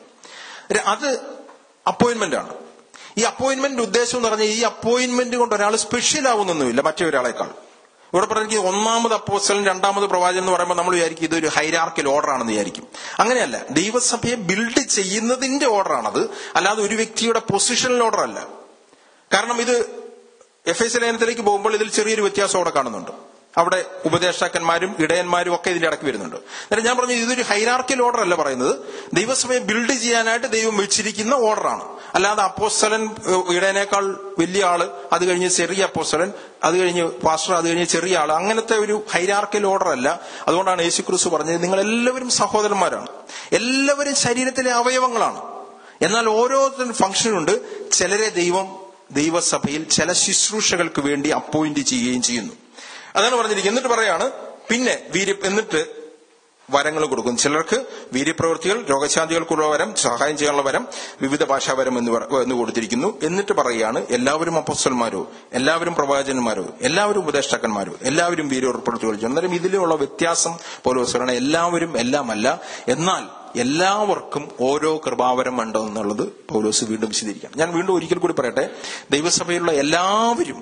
അത് അപ്പോയിന്റ്മെന്റ് ആണ് ഈ അപ്പോയിന്റ്മെന്റ് ഉദ്ദേശം എന്ന് പറഞ്ഞാൽ ഈ അപ്പോയിന്റ്മെന്റ് കൊണ്ട് ഒരാൾ സ്പെഷ്യൽ ആവുന്നൊന്നുമില്ല മറ്റൊരാളെക്കാൾ ഇവിടെ പറഞ്ഞ ഒന്നാമത് അപ്പോസ്റ്റലും രണ്ടാമത് പ്രവാചകൻ എന്ന് പറയുമ്പോൾ നമ്മൾ വിചാരിക്കും ഇതൊരു ഹൈരാർക്കൽ ഓർഡർ ആണെന്ന് വിചാരിക്കും അങ്ങനെയല്ല ദൈവസഭയെ ബിൽഡ് ചെയ്യുന്നതിന്റെ ഓർഡറാണത് അല്ലാതെ ഒരു വ്യക്തിയുടെ പൊസിഷണൽ ഓർഡർ അല്ല കാരണം ഇത് എഫ് എസ് ലേനത്തിലേക്ക് പോകുമ്പോൾ ഇതിൽ ചെറിയൊരു വ്യത്യാസം അവിടെ കാണുന്നുണ്ട് അവിടെ ഉപദേഷ്ടാക്കന്മാരും ഇടയന്മാരും ഒക്കെ ഇതിന്റെ ഇടയ്ക്ക് വരുന്നുണ്ട് അന്നേരം ഞാൻ പറഞ്ഞു ഇതൊരു ഹൈറാർക്കൽ ഓർഡർ അല്ല പറയുന്നത് ദൈവസഭയെ ബിൽഡ് ചെയ്യാനായിട്ട് ദൈവം വെച്ചിരിക്കുന്ന ഓർഡറാണ് അല്ലാതെ അപ്പോസ്തലൻ ഇടയനേക്കാൾ വലിയ ആള് അത് കഴിഞ്ഞ് ചെറിയ അപ്പോസ്തലൻ അത് കഴിഞ്ഞ് പാസ്റ്റർ അത് കഴിഞ്ഞ് ചെറിയ ആള് അങ്ങനത്തെ ഒരു ഹൈരാർക്കൽ ഓർഡർ അല്ല അതുകൊണ്ടാണ് യേശു ക്രിസ്തു പറഞ്ഞത് നിങ്ങൾ എല്ലാവരും സഹോദരന്മാരാണ് എല്ലാവരും ശരീരത്തിലെ അവയവങ്ങളാണ് എന്നാൽ ഓരോരുത്തരും ഫംഗ്ഷനുണ്ട് ചിലരെ ദൈവം ദൈവസഭയിൽ ചില ശുശ്രൂഷകൾക്ക് വേണ്ടി അപ്പോയിന്റ് ചെയ്യുകയും ചെയ്യുന്നു അതാണ് പറഞ്ഞിരിക്കുന്നത് എന്നിട്ട് പറയാണ് പിന്നെ വീര്യ എന്നിട്ട് വരങ്ങൾ കൊടുക്കും ചിലർക്ക് വീര്യപ്രവൃത്തികൾ രോഗശാന്തികൾക്കുള്ള വരം സഹായം ചെയ്യാനുള്ള വരം വിവിധ ഭാഷാവരം എന്ന് പറ- എന്ന് കൊടുത്തിരിക്കുന്നു എന്നിട്ട് പറയുകയാണ് എല്ലാവരും അപ്പസ്വന്മാരോ എല്ലാവരും പ്രവാചകന്മാരോ എല്ലാവരും ഉപദേഷ്ടാക്കന്മാരോ എല്ലാവരും വീര്യപ്രവൃത്തികൾ ചെയ്യും അന്നേരം ഇതിലുള്ള വ്യത്യാസം പോലെ പറയണ എല്ലാവരും എല്ലാമല്ല എന്നാൽ എല്ലാവർക്കും ഓരോ കൃപാവരം ഉണ്ട് എന്നുള്ളത് പൗലോസ് വീണ്ടും വിശദീകരിക്കാം ഞാൻ വീണ്ടും ഒരിക്കൽ കൂടി പറയട്ടെ ദൈവസഭയിലുള്ള എല്ലാവരും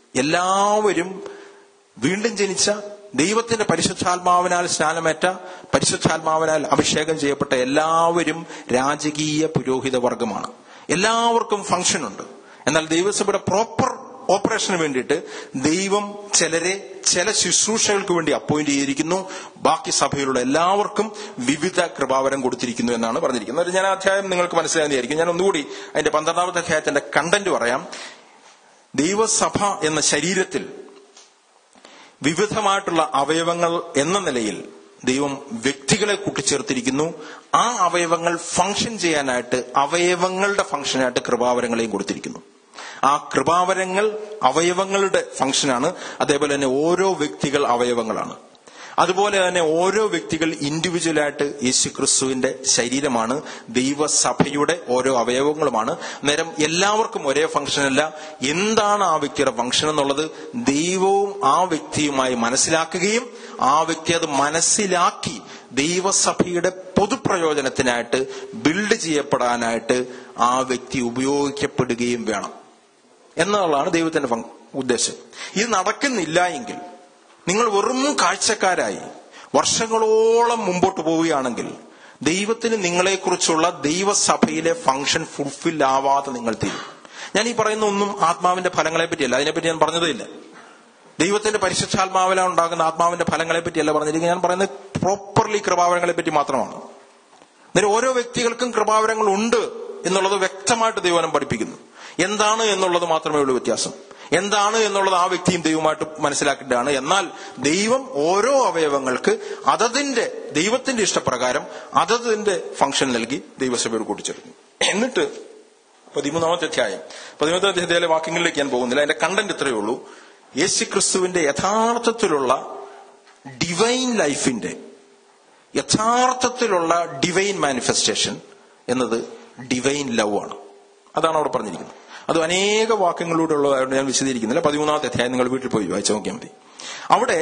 എല്ലാവരും വീണ്ടും ജനിച്ച ദൈവത്തിന്റെ പരിശുദ്ധാത്മാവിനാൽ സ്നാനമേറ്റ പരിശുദ്ധാത്മാവിനാൽ അഭിഷേകം ചെയ്യപ്പെട്ട എല്ലാവരും രാജകീയ പുരോഹിത വർഗമാണ് എല്ലാവർക്കും ഫംഗ്ഷൻ ഉണ്ട് എന്നാൽ ദൈവസഭയുടെ പ്രോപ്പർ ഓപ്പറേഷന് വേണ്ടിയിട്ട് ദൈവം ചിലരെ ചില ശുശ്രൂഷകൾക്ക് വേണ്ടി അപ്പോയിന്റ് ചെയ്തിരിക്കുന്നു ബാക്കി സഭയിലുള്ള എല്ലാവർക്കും വിവിധ കൃപാവരം കൊടുത്തിരിക്കുന്നു എന്നാണ് പറഞ്ഞിരിക്കുന്നത് അത് ഞാൻ ആ അധ്യായം നിങ്ങൾക്ക് മനസ്സിലാകുന്നതായിരിക്കും ഞാൻ ഒന്നുകൂടി അതിന്റെ പന്ത്രണ്ടാമത്തെ അധ്യായത്തിന്റെ കണ്ടന്റ് പറയാം ദൈവസഭ എന്ന ശരീരത്തിൽ വിവിധമായിട്ടുള്ള അവയവങ്ങൾ എന്ന നിലയിൽ ദൈവം വ്യക്തികളെ കൂട്ടിച്ചേർത്തിരിക്കുന്നു ആ അവയവങ്ങൾ ഫംഗ്ഷൻ ചെയ്യാനായിട്ട് അവയവങ്ങളുടെ ഫംഗ്ഷനായിട്ട് കൃപാവരങ്ങളെയും കൊടുത്തിരിക്കുന്നു ആ കൃപാവരങ്ങൾ അവയവങ്ങളുടെ ഫംഗ്ഷനാണ് അതേപോലെ തന്നെ ഓരോ വ്യക്തികൾ അവയവങ്ങളാണ് അതുപോലെ തന്നെ ഓരോ വ്യക്തികൾ ഇൻഡിവിജ്വലായിട്ട് യേശു ക്രിസ്തുവിന്റെ ശരീരമാണ് ദൈവസഭയുടെ ഓരോ അവയവങ്ങളുമാണ് നേരം എല്ലാവർക്കും ഒരേ ഫംഗ്ഷൻ അല്ല എന്താണ് ആ വ്യക്തിയുടെ ഫംഗ്ഷൻ എന്നുള്ളത് ദൈവവും ആ വ്യക്തിയുമായി മനസ്സിലാക്കുകയും ആ വ്യക്തി അത് മനസ്സിലാക്കി ദൈവസഭയുടെ പൊതുപ്രയോജനത്തിനായിട്ട് ബിൽഡ് ചെയ്യപ്പെടാനായിട്ട് ആ വ്യക്തി ഉപയോഗിക്കപ്പെടുകയും വേണം എന്നുള്ളതാണ് ദൈവത്തിന്റെ ഫങ്- ഉദ്ദേശം ഇത് നടക്കുന്നില്ല എങ്കിൽ നിങ്ങൾ വെറും കാഴ്ചക്കാരായി വർഷങ്ങളോളം മുമ്പോട്ട് പോവുകയാണെങ്കിൽ ദൈവത്തിന് നിങ്ങളെക്കുറിച്ചുള്ള ദൈവസഭയിലെ ഫംഗ്ഷൻ ഫുൾഫിൽ ആവാതെ നിങ്ങൾ തീരും ഞാൻ ഈ പറയുന്ന ഒന്നും ആത്മാവിന്റെ ഫലങ്ങളെ പറ്റിയല്ല അതിനെപ്പറ്റി ഞാൻ പറഞ്ഞതേ ഇല്ല ദൈവത്തിന്റെ പരിശുദ്ധാത്മാവില ഉണ്ടാകുന്ന ആത്മാവിന്റെ ഫലങ്ങളെ പറ്റിയല്ല പറഞ്ഞിരിക്കുന്നത് ഞാൻ പറയുന്നത് പ്രോപ്പർലി കൃപാവരങ്ങളെ പറ്റി മാത്രമാണ് അന്നേരം ഓരോ വ്യക്തികൾക്കും കൃപാവരങ്ങൾ ഉണ്ട് എന്നുള്ളത് വ്യക്തമായിട്ട് ദൈവനം പഠിപ്പിക്കുന്നു എന്താണ് എന്നുള്ളത് മാത്രമേ ഉള്ളൂ വ്യത്യാസം എന്താണ് എന്നുള്ളത് ആ വ്യക്തിയും ദൈവമായിട്ട് മനസ്സിലാക്കേണ്ടതാണ് എന്നാൽ ദൈവം ഓരോ അവയവങ്ങൾക്ക് അതതിന്റെ ദൈവത്തിന്റെ ഇഷ്ടപ്രകാരം അതതിന്റെ ഫംഗ്ഷൻ നൽകി ദൈവസഭയോട് കൂട്ടിച്ചേർക്കുന്നു എന്നിട്ട് പതിമൂന്നാമത്തെ അധ്യായം പതിമൂന്നാമത്തെ അധ്യായത്തിലെ വാക്യങ്ങളിലേക്ക് ഞാൻ പോകുന്നില്ല അതിന്റെ കണ്ടന്റ് ഇത്രയേ ഉള്ളൂ യേശു ക്രിസ്തുവിന്റെ യഥാർത്ഥത്തിലുള്ള ഡിവൈൻ ലൈഫിന്റെ യഥാർത്ഥത്തിലുള്ള ഡിവൈൻ മാനിഫെസ്റ്റേഷൻ എന്നത് ഡിവൈൻ ലവ് ആണ് അതാണ് അവിടെ പറഞ്ഞിരിക്കുന്നത് അത് അനേക വാക്യങ്ങളിലൂടെ ഉള്ളതായതുകൊണ്ട് ഞാൻ വിശദീകരിക്കുന്നില്ല പതിമൂന്നാമത്തെ അധ്യായം നിങ്ങൾ വീട്ടിൽ പോയി വായിച്ചു നോക്കിയാൽ മതി അവിടെ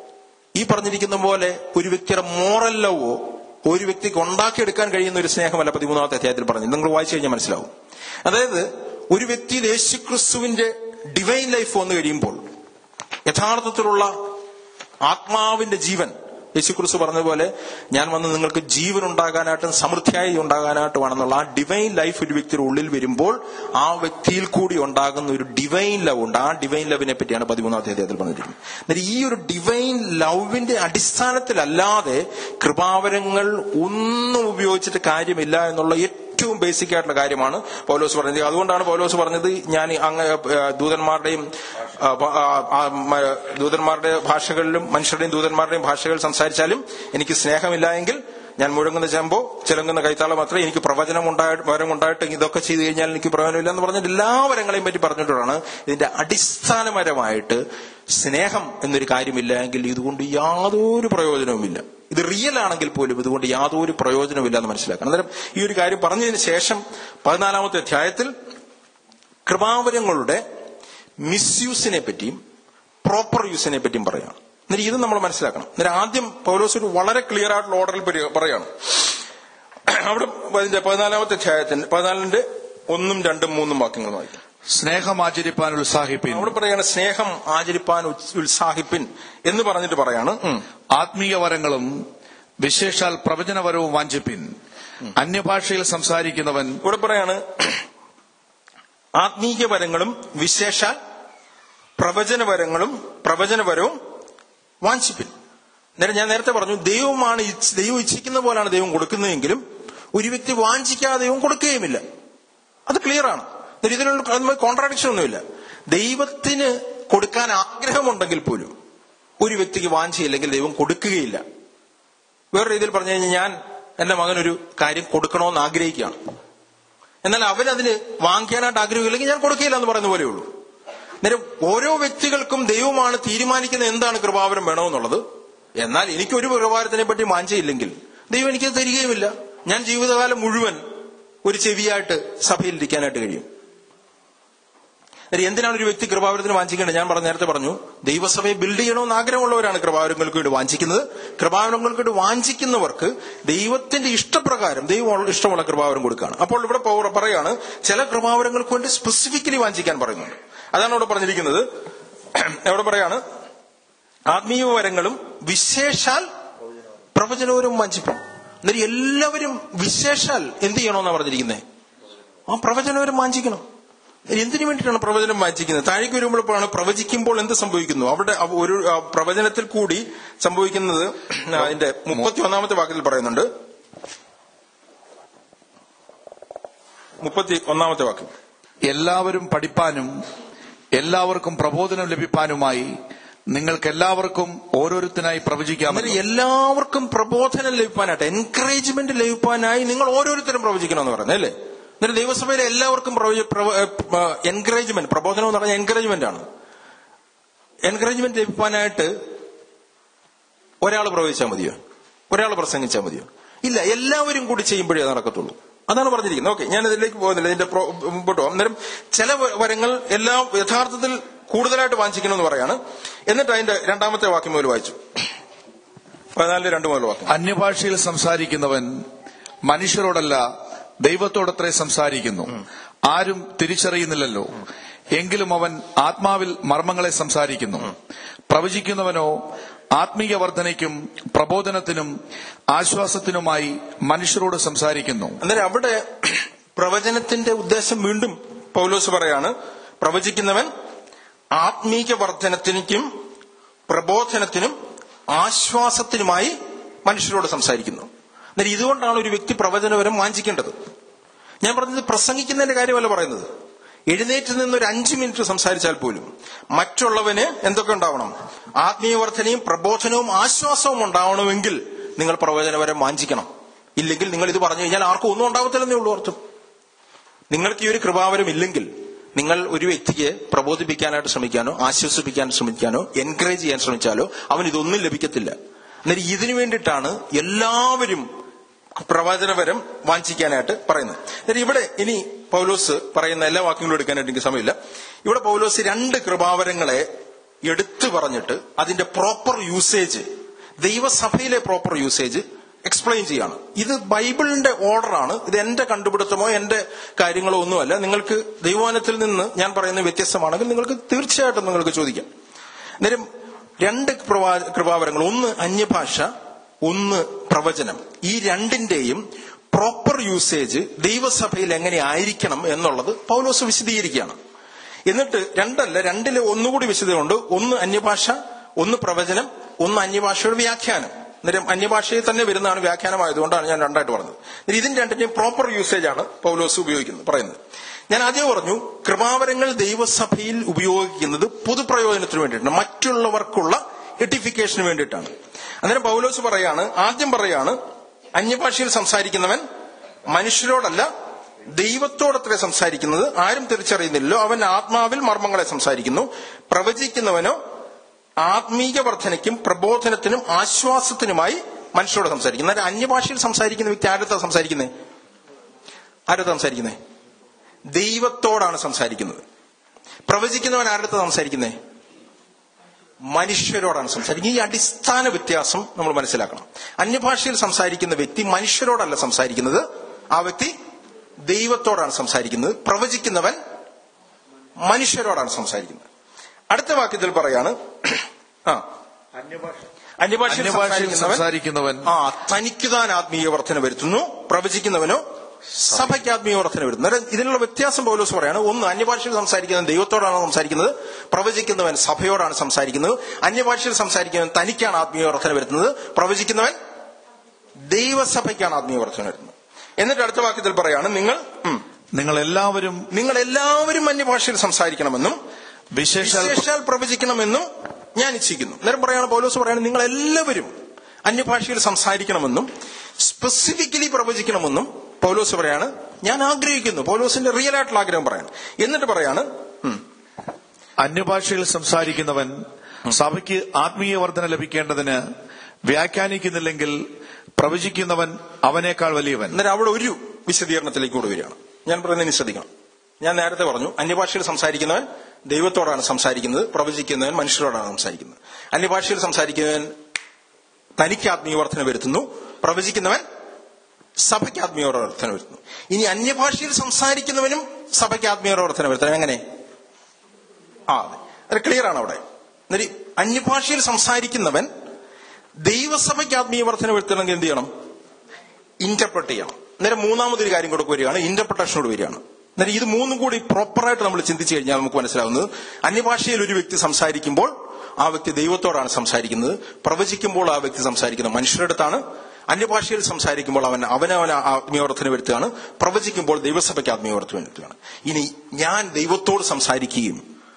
ഈ പറഞ്ഞിരിക്കുന്ന പോലെ ഒരു വ്യക്തിയുടെ മോറൽ ലവോ ഒരു വ്യക്തിക്ക് ഉണ്ടാക്കിയെടുക്കാൻ കഴിയുന്ന ഒരു സ്നേഹമല്ല പതിമൂന്നാമത്തെ അധ്യായത്തിൽ പറഞ്ഞു നിങ്ങൾ വായിച്ചു കഴിഞ്ഞാൽ മനസ്സിലാവും അതായത് ഒരു വ്യക്തി യേശുക്രിസ്തുവിന്റെ ഡിവൈൻ ലൈഫ് വന്നു കഴിയുമ്പോൾ യഥാർത്ഥത്തിലുള്ള ആത്മാവിന്റെ ജീവൻ യേശുക്രിസ്തു പറഞ്ഞതുപോലെ ഞാൻ വന്ന് നിങ്ങൾക്ക് ജീവൻ ഉണ്ടാകാനായിട്ടും സമൃദ്ധിയായി ഉണ്ടാകാനായിട്ടുമാണെന്നുള്ള ആ ഡിവൈൻ ലൈഫ് ഒരു വ്യക്തിയുടെ ഉള്ളിൽ വരുമ്പോൾ ആ വ്യക്തിയിൽ കൂടി ഉണ്ടാകുന്ന ഒരു ഡിവൈൻ ലവ് ഉണ്ട് ആ ഡിവൈൻ ലവിനെ പറ്റിയാണ് പതിമൂന്നാം അധ്യായത്തിൽ പറഞ്ഞിരിക്കുന്നത് എന്നാൽ ഈ ഒരു ഡിവൈൻ ലവിന്റെ അടിസ്ഥാനത്തിലല്ലാതെ കൃപാവരങ്ങൾ ഒന്നും ഉപയോഗിച്ചിട്ട് കാര്യമില്ല എന്നുള്ള ഏറ്റവും ബേസിക് ആയിട്ടുള്ള കാര്യമാണ് പൗലോസ് പറഞ്ഞത് അതുകൊണ്ടാണ് പൗലോസ് പറഞ്ഞത് ഞാൻ അങ്ങ് ദൂതന്മാരുടെയും ആ, ആ, ആ, മ, ദൂതന്മാരുടെ ഭാഷകളിലും മനുഷ്യരുടെയും ദൂതന്മാരുടെയും ഭാഷകൾ സംസാരിച്ചാലും എനിക്ക് സ്നേഹമില്ല എങ്കിൽ ഞാൻ മുഴങ്ങുന്ന ചെമ്പോ ചിലങ്ങുന്ന കൈത്താളം മാത്രമേ എനിക്ക് പ്രവചനം ഉണ്ടായിട്ട് വരം ഉണ്ടായിട്ട് ഇതൊക്കെ ചെയ്തു കഴിഞ്ഞാൽ എനിക്ക് പ്രയോജനമില്ല എന്ന് പറഞ്ഞിട്ട് എല്ലാ വരങ്ങളെയും പറ്റി പറഞ്ഞിട്ടാണ് ഇതിന്റെ അടിസ്ഥാനപരമായിട്ട് സ്നേഹം എന്നൊരു കാര്യമില്ല എങ്കിൽ ഇതുകൊണ്ട് യാതൊരു പ്രയോജനവുമില്ല ഇത് റിയൽ ആണെങ്കിൽ പോലും ഇതുകൊണ്ട് യാതൊരു പ്രയോജനമില്ല എന്ന് മനസ്സിലാക്കണം അന്നേരം ഈ ഒരു കാര്യം പറഞ്ഞതിന് ശേഷം പതിനാലാമത്തെ അധ്യായത്തിൽ കൃപാവരങ്ങളുടെ മിസ്യൂസിനെ പറ്റിയും പ്രോപ്പർ യൂസിനെ പറ്റിയും പറയാം എന്നിട്ട് ഇത് നമ്മൾ മനസ്സിലാക്കണം എന്നിട്ട് ആദ്യം പൗലോസ് ഒരു വളരെ ക്ലിയർ ആയിട്ടുള്ള ഓർഡറിൽ പരി- പറയാണ് അവിടെ അതിന്റെ പതിനാലാമത്തെ അധ്യായത്തിന്റെ പതിനാലിന്റെ ഒന്നും രണ്ടും മൂന്നും വാക്യങ്ങൾ വായിക്കാം സ്നേഹം ആചരിപ്പാൻ ഉത്സാഹിപ്പിൻ അവിടെ പറയാണ് സ്നേഹം ആചരിപ്പാൻ ഉത്സ്- ഉത്സാഹിപ്പിൻ എന്ന് പറഞ്ഞിട്ട് പറയാണ് ഉം. ആത്മീയ വരങ്ങളും വിശേഷാൽ പ്രവചനവരവും വാഞ്ചിപ്പിൻ അന്യഭാഷയിൽ സംസാരിക്കുന്നവൻ ഇവിടെ പറയാണ് ആത്മീയ വരങ്ങളും വിശേഷാൽ പ്രവചനവരങ്ങളും പ്രവചനവരവും വാഞ്ചിപ്പിൻ നേരെ ഞാൻ നേരത്തെ പറഞ്ഞു ദൈവമാണ് ഇച്ഛ- ദൈവം ഇച്ഛിക്കുന്ന പോലാണ് ദൈവം കൊടുക്കുന്നതെങ്കിലും ഒരു വ്യക്തി വാഞ്ചിക്കാതെ ദൈവം കൊടുക്കുകയുമില്ല അത് ക്ലിയർ ആണ് എന്നിട്ട് ഇതിനുള്ള കോൺട്രാഡിക്ഷൻ ഒന്നുമില്ല ദൈവത്തിന് കൊടുക്കാൻ ആഗ്രഹമുണ്ടെങ്കിൽ പോലും ഒരു വ്യക്തിക്ക് വാഞ്ചിയില്ലെങ്കിൽ ദൈവം കൊടുക്കുകയില്ല വേറെ രീതിയിൽ പറഞ്ഞു കഴിഞ്ഞാൽ ഞാൻ എന്റെ മകനൊരു കാര്യം കൊടുക്കണമെന്ന് ആഗ്രഹിക്കുകയാണ് എന്നാൽ അവനതിന് വാങ്ങിക്കാനായിട്ട് ആഗ്രഹമില്ലെങ്കിൽ ഞാൻ കൊടുക്കില്ല എന്ന് പറയുന്ന പോലെ ഉള്ളൂ നേരം ഓരോ വ്യക്തികൾക്കും ദൈവമാണ് തീരുമാനിക്കുന്നത് എന്താണ് കൃപാവരം വേണമെന്നുള്ളത് എന്നാൽ എനിക്കൊരു കൃപാവരത്തിനെ പറ്റി മാഞ്ചയില്ലെങ്കിൽ ദൈവം എനിക്ക് തരികയുമില്ല ഞാൻ ജീവിതകാലം മുഴുവൻ ഒരു ചെവിയായിട്ട് സഭയിൽ ഇരിക്കാനായിട്ട് കഴിയും എന്നിട്ട് എന്തിനാണ് ഒരു വ്യക്തി കൃപാവരത്തിന് വാഞ്ചിക്കേണ്ടത് ഞാൻ പറഞ്ഞ നേരത്തെ പറഞ്ഞു ദൈവസഭയെ ബിൽഡ് ചെയ്യണമെന്ന് ആഗ്രഹമുള്ളവരാണ് കൃപാവരങ്ങൾക്ക് വേണ്ടി വാഞ്ചിക്കുന്നത് കൃപാവരങ്ങൾക്ക് വേണ്ടി വാഞ്ചിക്കുന്നവർക്ക് ദൈവത്തിന്റെ ഇഷ്ടപ്രകാരം ദൈവം ഇഷ്ടമുള്ള കൃപാവരം കൊടുക്കുകയാണ് അപ്പോൾ ഇവിടെ പൗര- പറയാണ് ചില കൃപാവരങ്ങൾക്ക് വേണ്ടി സ്പെസിഫിക്കലി വാഞ്ചിക്കാൻ പറയുന്നുണ്ട് അതാണ് ഇവിടെ പറഞ്ഞിരിക്കുന്നത് എവിടെ പറയാണ് ആത്മീയ വരങ്ങളും വിശേഷാൽ പ്രവചനവരും വാഞ്ചിപ്പം എന്നിട്ട് എല്ലാവരും വിശേഷാൽ എന്ത് ചെയ്യണമെന്നാണ് പറഞ്ഞിരിക്കുന്നത് ആ പ്രവചനവരും വാഞ്ചിക്കണം എന്തിനു വേണ്ടിയിട്ടാണ് പ്രവചനം വായിച്ചിരിക്കുന്നത് താഴേക്ക് വരുമ്പോഴാണ് പ്രവചിക്കുമ്പോൾ എന്ത് സംഭവിക്കുന്നു അവിടെ അവ- ഒരു ആ, പ്രവചനത്തിൽ കൂടി സംഭവിക്കുന്നത് അതിന്റെ മുപ്പത്തി ഒന്നാമത്തെ വാക്യത്തിൽ പറയുന്നുണ്ട് മുപ്പത്തി ഒന്നാമത്തെ വാക്യം എല്ലാവരും പഠിപ്പാനും എല്ലാവർക്കും പ്രബോധനം ലഭിപ്പാനുമായി നിങ്ങൾക്ക് എല്ലാവർക്കും ഓരോരുത്തനായി പ്രവചിക്കാമെന്ന് അന്നേരം എല്ലാവർക്കും പ്രബോധനം ലഭിക്കാനായിട്ട് എൻകറേജ്മെന്റ് ലഭിക്കാനായി നിങ്ങൾ ഓരോരുത്തരും പ്രവചിക്കണമെന്ന് പറയുന്നത് അല്ലേ എന്നിട്ട് ദൈവസഭയിലെ എല്ലാവർക്കും എൻകറേജ്മെന്റ് പ്രബോധനം എന്ന് പറഞ്ഞാൽ എൻകറേജ്മെന്റ് ആണ് എൻകറേജ്മെന്റ് ലഭിക്കാനായിട്ട് ഒരാൾ പ്രവചിച്ചാൽ മതിയോ ഒരാൾ പ്രസംഗിച്ചാൽ മതിയോ ഇല്ല എല്ലാവരും കൂടി ചെയ്യുമ്പോഴേ അത് നടക്കത്തുള്ളൂ അതാണ് പറഞ്ഞിരിക്കുന്നത് ഓക്കെ ഞാൻ ഇതിലേക്ക് പോകുന്നില്ല ഇതിന്റെ പ്രോ- മുമ്പോട്ട് പോകാം അന്നേരം ചില വ- വരങ്ങൾ എല്ലാം യഥാർത്ഥത്തിൽ കൂടുതലായിട്ട് വാഞ്ചിക്കണമെന്ന് പറയാണ് എന്നിട്ട് അതിന്റെ രണ്ടാമത്തെ വാക്യം മുതൽ വായിച്ചു പതിനാലിന്റെ രണ്ട് മുതൽ വാക്യം അന്യഭാഷയിൽ സംസാരിക്കുന്നവൻ മനുഷ്യരോടല്ല ദൈവത്തോടത്രേ സംസാരിക്കുന്നു ആരും തിരിച്ചറിയുന്നില്ലല്ലോ എങ്കിലും അവൻ ആത്മാവിൽ മർമ്മങ്ങളെ സംസാരിക്കുന്നു പ്രവചിക്കുന്നവനോ ആത്മീയ വർധനയ്ക്കും പ്രബോധനത്തിനും ആശ്വാസത്തിനുമായി മനുഷ്യരോട് സംസാരിക്കുന്നു അന്നേരം അവിടെ പ്രവചനത്തിന്റെ ഉദ്ദേശം വീണ്ടും പൗലോസ് പറയാണ് പ്രവചിക്കുന്നവൻ ആത്മീക വർധനത്തിനും പ്രബോധനത്തിനും ആശ്വാസത്തിനുമായി മനുഷ്യരോട് സംസാരിക്കുന്നു അന്നേരം ഇതുകൊണ്ടാണ് ഒരു വ്യക്തി പ്രവചനപരം വാഞ്ചിക്കേണ്ടത് ഞാൻ പറഞ്ഞത് പ്രസംഗിക്കുന്നതിന്റെ കാര്യമല്ല പറയുന്നത് എഴുന്നേറ്റ് നിന്ന് ഒരു അഞ്ചു മിനിറ്റ് സംസാരിച്ചാൽ പോലും മറ്റുള്ളവന് എന്തൊക്കെ ഉണ്ടാവണം ആത്മീയവർദ്ധനയും പ്രബോധനവും ആശ്വാസവും ഉണ്ടാവണമെങ്കിൽ നിങ്ങൾ പ്രവചനപരം വാഞ്ചിക്കണം ഇല്ലെങ്കിൽ നിങ്ങൾ ഇത് പറഞ്ഞു കഴിഞ്ഞാൽ ആർക്കും ഒന്നും ഉണ്ടാവത്തില്ലെന്നേ ഉള്ളൂ അർത്ഥം നിങ്ങൾക്ക് ഈ ഒരു കൃപാവരം ഇല്ലെങ്കിൽ നിങ്ങൾ ഒരു വ്യക്തിക്ക് പ്രബോധിപ്പിക്കാനായിട്ട് ശ്രമിക്കാനോ ആശ്വസിപ്പിക്കാൻ ശ്രമിക്കാനോ എൻകറേജ് ചെയ്യാൻ ശ്രമിച്ചാലോ അവൻ ഇതൊന്നും ലഭിക്കത്തില്ല അന്നേരം ഇതിനു വേണ്ടിയിട്ടാണ് എല്ലാവരും പ്രവചനപരം വാഞ്ചിക്കാനായിട്ട് പറയുന്നത് അന്നേരം ഇവിടെ ഇനി പൗലോസ് പറയുന്ന എല്ലാ വാക്യങ്ങളും എടുക്കാനായിട്ട് എനിക്ക് സമയമില്ല ഇവിടെ പൗലോസ് രണ്ട് കൃപാവരങ്ങളെ എടുത്തു പറഞ്ഞിട്ട് അതിന്റെ പ്രോപ്പർ യൂസേജ് ദൈവസഭയിലെ പ്രോപ്പർ യൂസേജ് എക്സ്പ്ലെയിൻ ചെയ്യാണ് ഇത് ബൈബിളിന്റെ ഓർഡറാണ് ഇത് എന്റെ കണ്ടുപിടുത്തമോ എന്റെ കാര്യങ്ങളോ ഒന്നുമല്ല നിങ്ങൾക്ക് ദൈവവാനത്തിൽ നിന്ന് ഞാൻ പറയുന്ന വ്യത്യസ്തമാണെങ്കിൽ നിങ്ങൾക്ക് തീർച്ചയായിട്ടും നിങ്ങൾക്ക് ചോദിക്കാം അന്നേരം രണ്ട് കൃപാ- കൃപാവരങ്ങൾ ഒന്ന് അന്യഭാഷ ഒന്ന് പ്രവചനം ഈ രണ്ടിന്റെയും പ്രോപ്പർ യൂസേജ് ദൈവസഭയിൽ എങ്ങനെ ആയിരിക്കണം എന്നുള്ളത് പൗലോസ് വിശദീകരിക്കുകയാണ് എന്നിട്ട് രണ്ടല്ല രണ്ടിലെ ഒന്നുകൂടി വിശദമുണ്ട് ഒന്ന് അന്യഭാഷ ഒന്ന് പ്രവചനം ഒന്ന് അന്യഭാഷയുടെ വ്യാഖ്യാനം അന്നേരം അന്യഭാഷയിൽ തന്നെ വരുന്നതാണ് വ്യാഖ്യാനമായതുകൊണ്ടാണ് ഞാൻ രണ്ടായിട്ട് പറഞ്ഞത് എന്നിട്ട് ഇതിന്റെ രണ്ടിന്റെയും പ്രോപ്പർ യൂസേജ് ആണ് പൗലോസ് ഉപയോഗിക്കുന്നത് പറയുന്നത് ഞാൻ ആദ്യം പറഞ്ഞു കൃപാവരങ്ങൾ ദൈവസഭയിൽ ഉപയോഗിക്കുന്നത് പൊതുപ്രയോജനത്തിന് വേണ്ടിയിട്ടാണ് മറ്റുള്ളവർക്കുള്ള എഡിഫിക്കേഷന് വേണ്ടിയിട്ടാണ് അന്നേരം പൗലോസ് പറയാണ് ആദ്യം പറയാണ് അന്യഭാഷയിൽ സംസാരിക്കുന്നവൻ മനുഷ്യരോടല്ല ദൈവത്തോടത്രേ സംസാരിക്കുന്നത് ആരും തിരിച്ചറിയുന്നില്ലല്ലോ അവൻ ആത്മാവിൽ മർമ്മങ്ങളെ സംസാരിക്കുന്നു പ്രവചിക്കുന്നവനോ ആത്മീക വർധനയ്ക്കും പ്രബോധനത്തിനും ആശ്വാസത്തിനുമായി മനുഷ്യരോട് സംസാരിക്കുന്നു അന്നേരം അന്യഭാഷയിൽ സംസാരിക്കുന്ന വ്യക്തി ആരത്താ സംസാരിക്കുന്നത് ആരത്താ സംസാരിക്കുന്നത് ദൈവത്തോടാണ് സംസാരിക്കുന്നത് പ്രവചിക്കുന്നവൻ ആരടുത്ത് സംസാരിക്കുന്നത് മനുഷ്യരോടാണ് സംസാരിക്കുന്നത് ഈ അടിസ്ഥാന വ്യത്യാസം നമ്മൾ മനസ്സിലാക്കണം അന്യഭാഷയിൽ സംസാരിക്കുന്ന വ്യക്തി മനുഷ്യരോടല്ല സംസാരിക്കുന്നത് ആ വ്യക്തി ദൈവത്തോടാണ് സംസാരിക്കുന്നത് പ്രവചിക്കുന്നവൻ മനുഷ്യരോടാണ് സംസാരിക്കുന്നത് അടുത്ത വാക്യത്തിൽ പറയാണ് ആ അന്യഭാഷയിൽ അന്യഭാഷയിൽ സംസാരിക്കുന്നവൻ സംസാരിക്കുന്നവൻ ആ തനിക്ക് താൻ ആത്മീയ വർധന വരുത്തുന്നു പ്രവചിക്കുന്നവനോ സഭയ്ക്ക് ആത്മീയ വർധന വരുത്തുന്നു അന്നേരം ഇതിനുള്ള വ്യത്യാസം പൗലോസ് പറയാണ് ഒന്ന് അന്യഭാഷയിൽ സംസാരിക്കുന്നത് ദൈവത്തോടാണ് സംസാരിക്കുന്നത് പ്രവചിക്കുന്നവൻ സഭയോടാണ് സംസാരിക്കുന്നത് അന്യഭാഷയിൽ സംസാരിക്കുന്നവൻ തനിക്കാണ് ആത്മീയ വർധന വരുത്തുന്നത് പ്രവചിക്കുന്നവൻ ദൈവസഭയ്ക്കാണ് ആത്മീയ വർധന വരുത്തുന്നത് എന്നിട്ട് അടുത്ത വാക്യത്തിൽ പറയാണ് നിങ്ങൾ ഉം, നിങ്ങൾ എല്ലാവരും നിങ്ങൾ എല്ലാവരും അന്യഭാഷയിൽ സംസാരിക്കണമെന്നും വിശേഷാൽ വിശേഷാൽ പ്രവചിക്കണമെന്നും ഞാൻ ഇച്ഛിക്കുന്നു അന്നേരം പറയാണ് പൗലോസ് പറയാണ് നിങ്ങൾ എല്ലാവരും അന്യഭാഷയിൽ സംസാരിക്കണമെന്നും സ്പെസിഫിക്കലി പ്രവചിക്കണമെന്നും പൗലോസ് പറയാണ് ഞാൻ ആഗ്രഹിക്കുന്നു പൗലോസിന്റെ റിയൽ ആയിട്ടുള്ള ആഗ്രഹം പറയാണ് എന്നിട്ട് പറയാണ് ഉം, അന്യഭാഷയിൽ സംസാരിക്കുന്നവൻ സഭയ്ക്ക് ആത്മീയ വർധന ലഭിക്കേണ്ടതിന് വ്യാഖ്യാനിക്കുന്നില്ലെങ്കിൽ പ്രവചിക്കുന്നവൻ അവനേക്കാൾ വലിയവൻ അന്നേരം അവിടെ ഒരു വിശദീകരണത്തിലേക്ക് കൂടി വരികയാണ് ഞാൻ പറയുന്നതിന് ശ്രദ്ധിക്കണം ഞാൻ നേരത്തെ പറഞ്ഞു അന്യഭാഷയിൽ സംസാരിക്കുന്നവൻ ദൈവത്തോടാണ് സംസാരിക്കുന്നത് പ്രവചിക്കുന്നവൻ മനുഷ്യരോടാണ് സംസാരിക്കുന്നത് അന്യഭാഷയിൽ സംസാരിക്കുന്നവൻ തനിക്ക് ആത്മീയവർദ്ധന വരുത്തുന്നു പ്രവചിക്കുന്നവൻ സഭയ്ക്ക് ആത്മീയവർദ്ധന വരുത്തുന്നു ഇനി അന്യഭാഷയിൽ സംസാരിക്കുന്നവനും സഭയ്ക്ക് ആത്മീയവർദ്ധന വരുത്തണം എങ്ങനെ ആ അതെ അത് ക്ലിയർ ആണ് അവിടെ എന്നിട്ട് അന്യഭാഷയിൽ സംസാരിക്കുന്നവൻ ദൈവസഭയ്ക്ക് ആത്മീയ വർധന വരുത്തണമെങ്കിൽ എന്ത് ചെയ്യണം ഇന്റർപ്രട്ട് ചെയ്യണം അന്നേരം മൂന്നാമതൊരു കാര്യം കൂടെ വരികയാണ് ഇന്റർപ്രട്ടേഷനോട് വരികയാണ് അന്നേരം ഇത് മൂന്നും കൂടി പ്രോപ്പറായിട്ട് നമ്മൾ ചിന്തിച്ചു കഴിഞ്ഞാൽ നമുക്ക് മനസ്സിലാവുന്നത് അന്യഭാഷയിൽ ഒരു വ്യക്തി സംസാരിക്കുമ്പോൾ ആ വ്യക്തി ദൈവത്തോടാണ് സംസാരിക്കുന്നത് പ്രവചിക്കുമ്പോൾ ആ വ്യക്തി സംസാരിക്കുന്നത് മനുഷ്യരുടെ അടുത്താണ് അന്യഭാഷയിൽ സംസാരിക്കുമ്പോൾ അവൻ അവനവൻ ആത്മീയവർദ്ധന വരുത്തുകയാണ് പ്രവചിക്കുമ്പോൾ ദൈവസഭയ്ക്ക് ആത്മീയവർദ്ധന വരുത്തുകയാണ് ഇനി ഞാൻ ദൈവത്തോട് സംസാരിക്കുകയും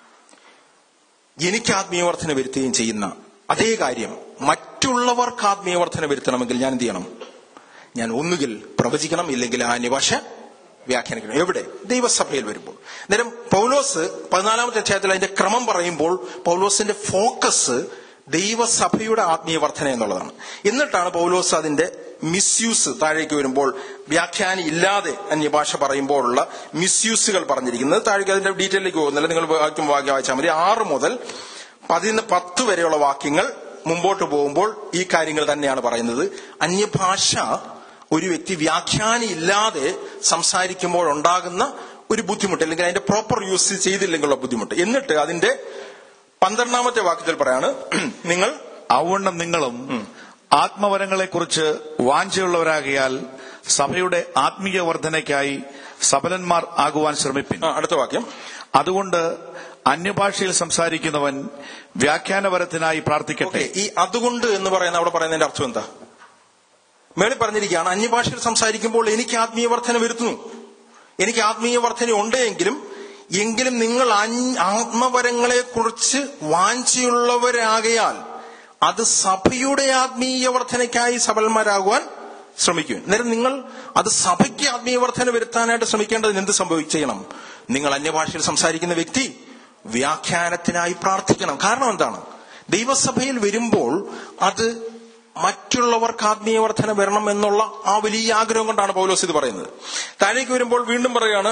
എനിക്ക് ആത്മീയവർദ്ധന വരുത്തുകയും ചെയ്യുന്ന അതേ കാര്യം മറ്റുള്ളവർക്ക് ആത്മീയവർദ്ധന വരുത്തണമെങ്കിൽ ഞാൻ എന്ത് ചെയ്യണം ഞാൻ ഒന്നുകിൽ പ്രവചിക്കണം ഇല്ലെങ്കിൽ ആ അന്യഭാഷ വ്യാഖ്യാനിക്കണം എവിടെ ദൈവസഭയിൽ വരുമ്പോൾ നേരം പൗലോസ് പതിനാലാമത്തെ അധ്യായത്തിൽ അതിന്റെ ക്രമം പറയുമ്പോൾ പൗലോസിന്റെ ഫോക്കസ് ദൈവസഭയുടെ ആത്മീയ വർധന എന്നുള്ളതാണ് എന്നിട്ടാണ് പൗലോസ് അതിന്റെ മിസ്യൂസ് താഴേക്ക് വരുമ്പോൾ വ്യാഖ്യാനി ഇല്ലാതെ അന്യഭാഷ പറയുമ്പോഴുള്ള മിസ്യൂസുകൾ പറഞ്ഞിരിക്കുന്നത് താഴേക്ക് അതിന്റെ ഡീറ്റെയിലേക്ക് പോകുന്നില്ല നിങ്ങൾ വാക്യം വാക്യം വായിച്ചാൽ മതി ആറ് മുതൽ പതിന് പത്ത് വരെയുള്ള വാക്യങ്ങൾ മുമ്പോട്ട് പോകുമ്പോൾ ഈ കാര്യങ്ങൾ തന്നെയാണ് പറയുന്നത് അന്യഭാഷ ഒരു വ്യക്തി വ്യാഖ്യാനി ഇല്ലാതെ സംസാരിക്കുമ്പോൾ ഉണ്ടാകുന്ന ഒരു ബുദ്ധിമുട്ട് അല്ലെങ്കിൽ അതിന്റെ പ്രോപ്പർ യൂസ് ചെയ്തില്ലെങ്കിലുള്ള ബുദ്ധിമുട്ട് എന്നിട്ട് അതിന്റെ പന്ത്രണ്ടാമത്തെ വാക്യത്തിൽ പറയാണ് നിങ്ങൾ ഔവണ്ണം നിങ്ങളും ആത്മവരങ്ങളെക്കുറിച്ച് വാഞ്ചയുള്ളവരാകിയാൽ സഭയുടെ ആത്മീയ വർധനയ്ക്കായി സബലന്മാർ ആകുവാൻ ശ്രമിപ്പിൻ ആ, അടുത്ത വാക്യം അതുകൊണ്ട് അന്യഭാഷയിൽ സംസാരിക്കുന്നവൻ വ്യാഖ്യാനപരത്തിനായി പ്രാർത്ഥിക്കട്ടെ ഓക്കെ ഈ അതുകൊണ്ട് എന്ന് പറയുന്ന അവിടെ പറയുന്നതിന്റെ അർത്ഥം എന്താ മേളിൽ പറഞ്ഞിരിക്കുകയാണ് അന്യഭാഷയിൽ സംസാരിക്കുമ്പോൾ എനിക്ക് ആത്മീയ വർധന വരുത്തുന്നു എനിക്ക് ആത്മീയ വർധന ഉണ്ടെങ്കിലും എങ്കിലും നിങ്ങൾ അൻ- ആത്മവരങ്ങളെ കുറിച്ച് വാഞ്ചയുള്ളവരാകയാൽ അത് സഭയുടെ ആത്മീയ വർധനയ്ക്കായി സബലന്മാരാകുവാൻ ശ്രമിക്കും അന്നേരം നിങ്ങൾ അത് സഭയ്ക്ക് ആത്മീയ വർധന വരുത്താനായിട്ട് ശ്രമിക്കേണ്ടതിന് എന്ത് സംഭവി ചെയ്യണം നിങ്ങൾ അന്യഭാഷയിൽ സംസാരിക്കുന്ന വ്യക്തി വ്യാഖ്യാനത്തിനായി പ്രാർത്ഥിക്കണം കാരണം എന്താണ് ദൈവസഭയിൽ വരുമ്പോൾ അത് മറ്റുള്ളവർക്ക് ആത്മീയ വർധന വരണം എന്നുള്ള ആ വലിയ ആഗ്രഹം കൊണ്ടാണ് പൗലോസ് ഇത് പറയുന്നത് താഴേക്ക് വരുമ്പോൾ വീണ്ടും പറയാണ്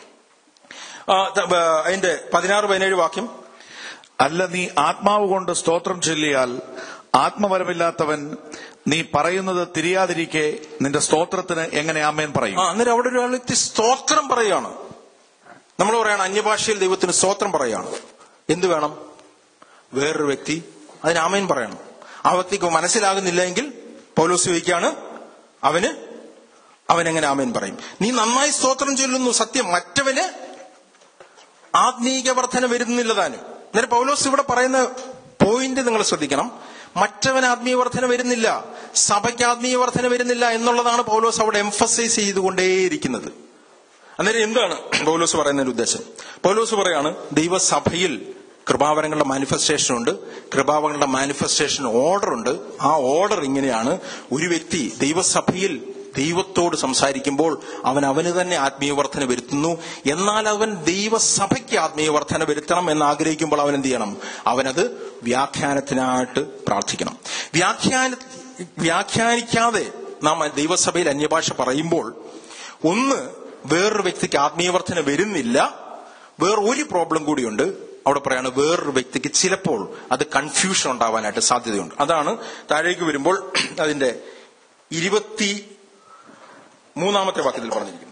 ആ, ത- ആ, അതിന്റെ പതിനാറ് പതിനേഴ് വാക്യം അല്ല നീ ആത്മാവ് കൊണ്ട് സ്തോത്രം ചൊല്ലിയാൽ ആത്മവരമില്ലാത്തവൻ നീ പറയുന്നത് തിരിയാതിരിക്കെ നിന്റെ സ്തോത്രത്തിന് എങ്ങനെ ആമേൻ പറയും ആ അന്നേരം അവിടെ ഒരു വ്യക്തി സ്തോത്രം പറയുകയാണ് നമ്മൾ പറയാണ് അന്യഭാഷയിൽ ദൈവത്തിന് സ്തോത്രം പറയുകയാണ് എന്ത് വേണം വേറൊരു വ്യക്തി അതിന് ആമേൻ പറയണം ആ വ്യക്തിക്ക് മനസ്സിലാകുന്നില്ല എങ്കിൽ പൗലോസ് ചോദിക്കാണ് അവന് അവനെങ്ങനെ ആമേൻ പറയും നീ നന്നായി സ്തോത്രം ചൊല്ലുന്നു സത്യം മറ്റവന് ആത്മീക വർധന വരുന്നില്ല താനും അന്നേരം പൗലോസ് ഇവിടെ പറയുന്ന പോയിന്റ് നിങ്ങൾ ശ്രദ്ധിക്കണം മറ്റവൻ ആത്മീയ വർധന വരുന്നില്ല സഭയ്ക്ക് ആത്മീയ വർധന വരുന്നില്ല എന്നുള്ളതാണ് പൗലോസ് അവിടെ എംഫസൈസ് ചെയ്തുകൊണ്ടേയിരിക്കുന്നത് അന്നേരം എന്താണ് പൗലോസ് പറയുന്നതിന്റെ ഉദ്ദേശം പൗലോസ് പറയാണ് ദൈവസഭയിൽ കൃപാവരങ്ങളുടെ മാനിഫെസ്റ്റേഷൻ ഉണ്ട് കൃപാവരങ്ങളുടെ മാനിഫെസ്റ്റേഷൻ ഓർഡർ ഉണ്ട് ആ ഓർഡർ ഇങ്ങനെയാണ് ഒരു വ്യക്തി ദൈവസഭയിൽ ദൈവത്തോട് സംസാരിക്കുമ്പോൾ അവൻ അവന് തന്നെ ആത്മീയവർദ്ധന വരുത്തുന്നു എന്നാൽ അവൻ ദൈവസഭയ്ക്ക് ആത്മീയവർദ്ധന വരുത്തണം എന്ന് ആഗ്രഹിക്കുമ്പോൾ അവൻ എന്ത് ചെയ്യണം അവനത് വ്യാഖ്യാനത്തിനായിട്ട് പ്രാർത്ഥിക്കണം വ്യാഖ്യാന വ്യാഖ്യാനിക്കാതെ നാം ദൈവസഭയിൽ അന്യഭാഷ പറയുമ്പോൾ ഒന്ന് വേറൊരു വ്യക്തിക്ക് ആത്മീയവർദ്ധന വരുന്നില്ല വേറെ ഒരു പ്രോബ്ലം കൂടിയുണ്ട് അവിടെ പറയാണ് വേറൊരു വ്യക്തിക്ക് ചിലപ്പോൾ അത് കൺഫ്യൂഷൻ ഉണ്ടാവാനായിട്ട് സാധ്യതയുണ്ട് അതാണ് താഴേക്ക് വരുമ്പോൾ അതിന്റെ ഇരുപത്തി മൂന്നാമത്തെ വാക്യത്തിൽ പറഞ്ഞിരിക്കുന്നത്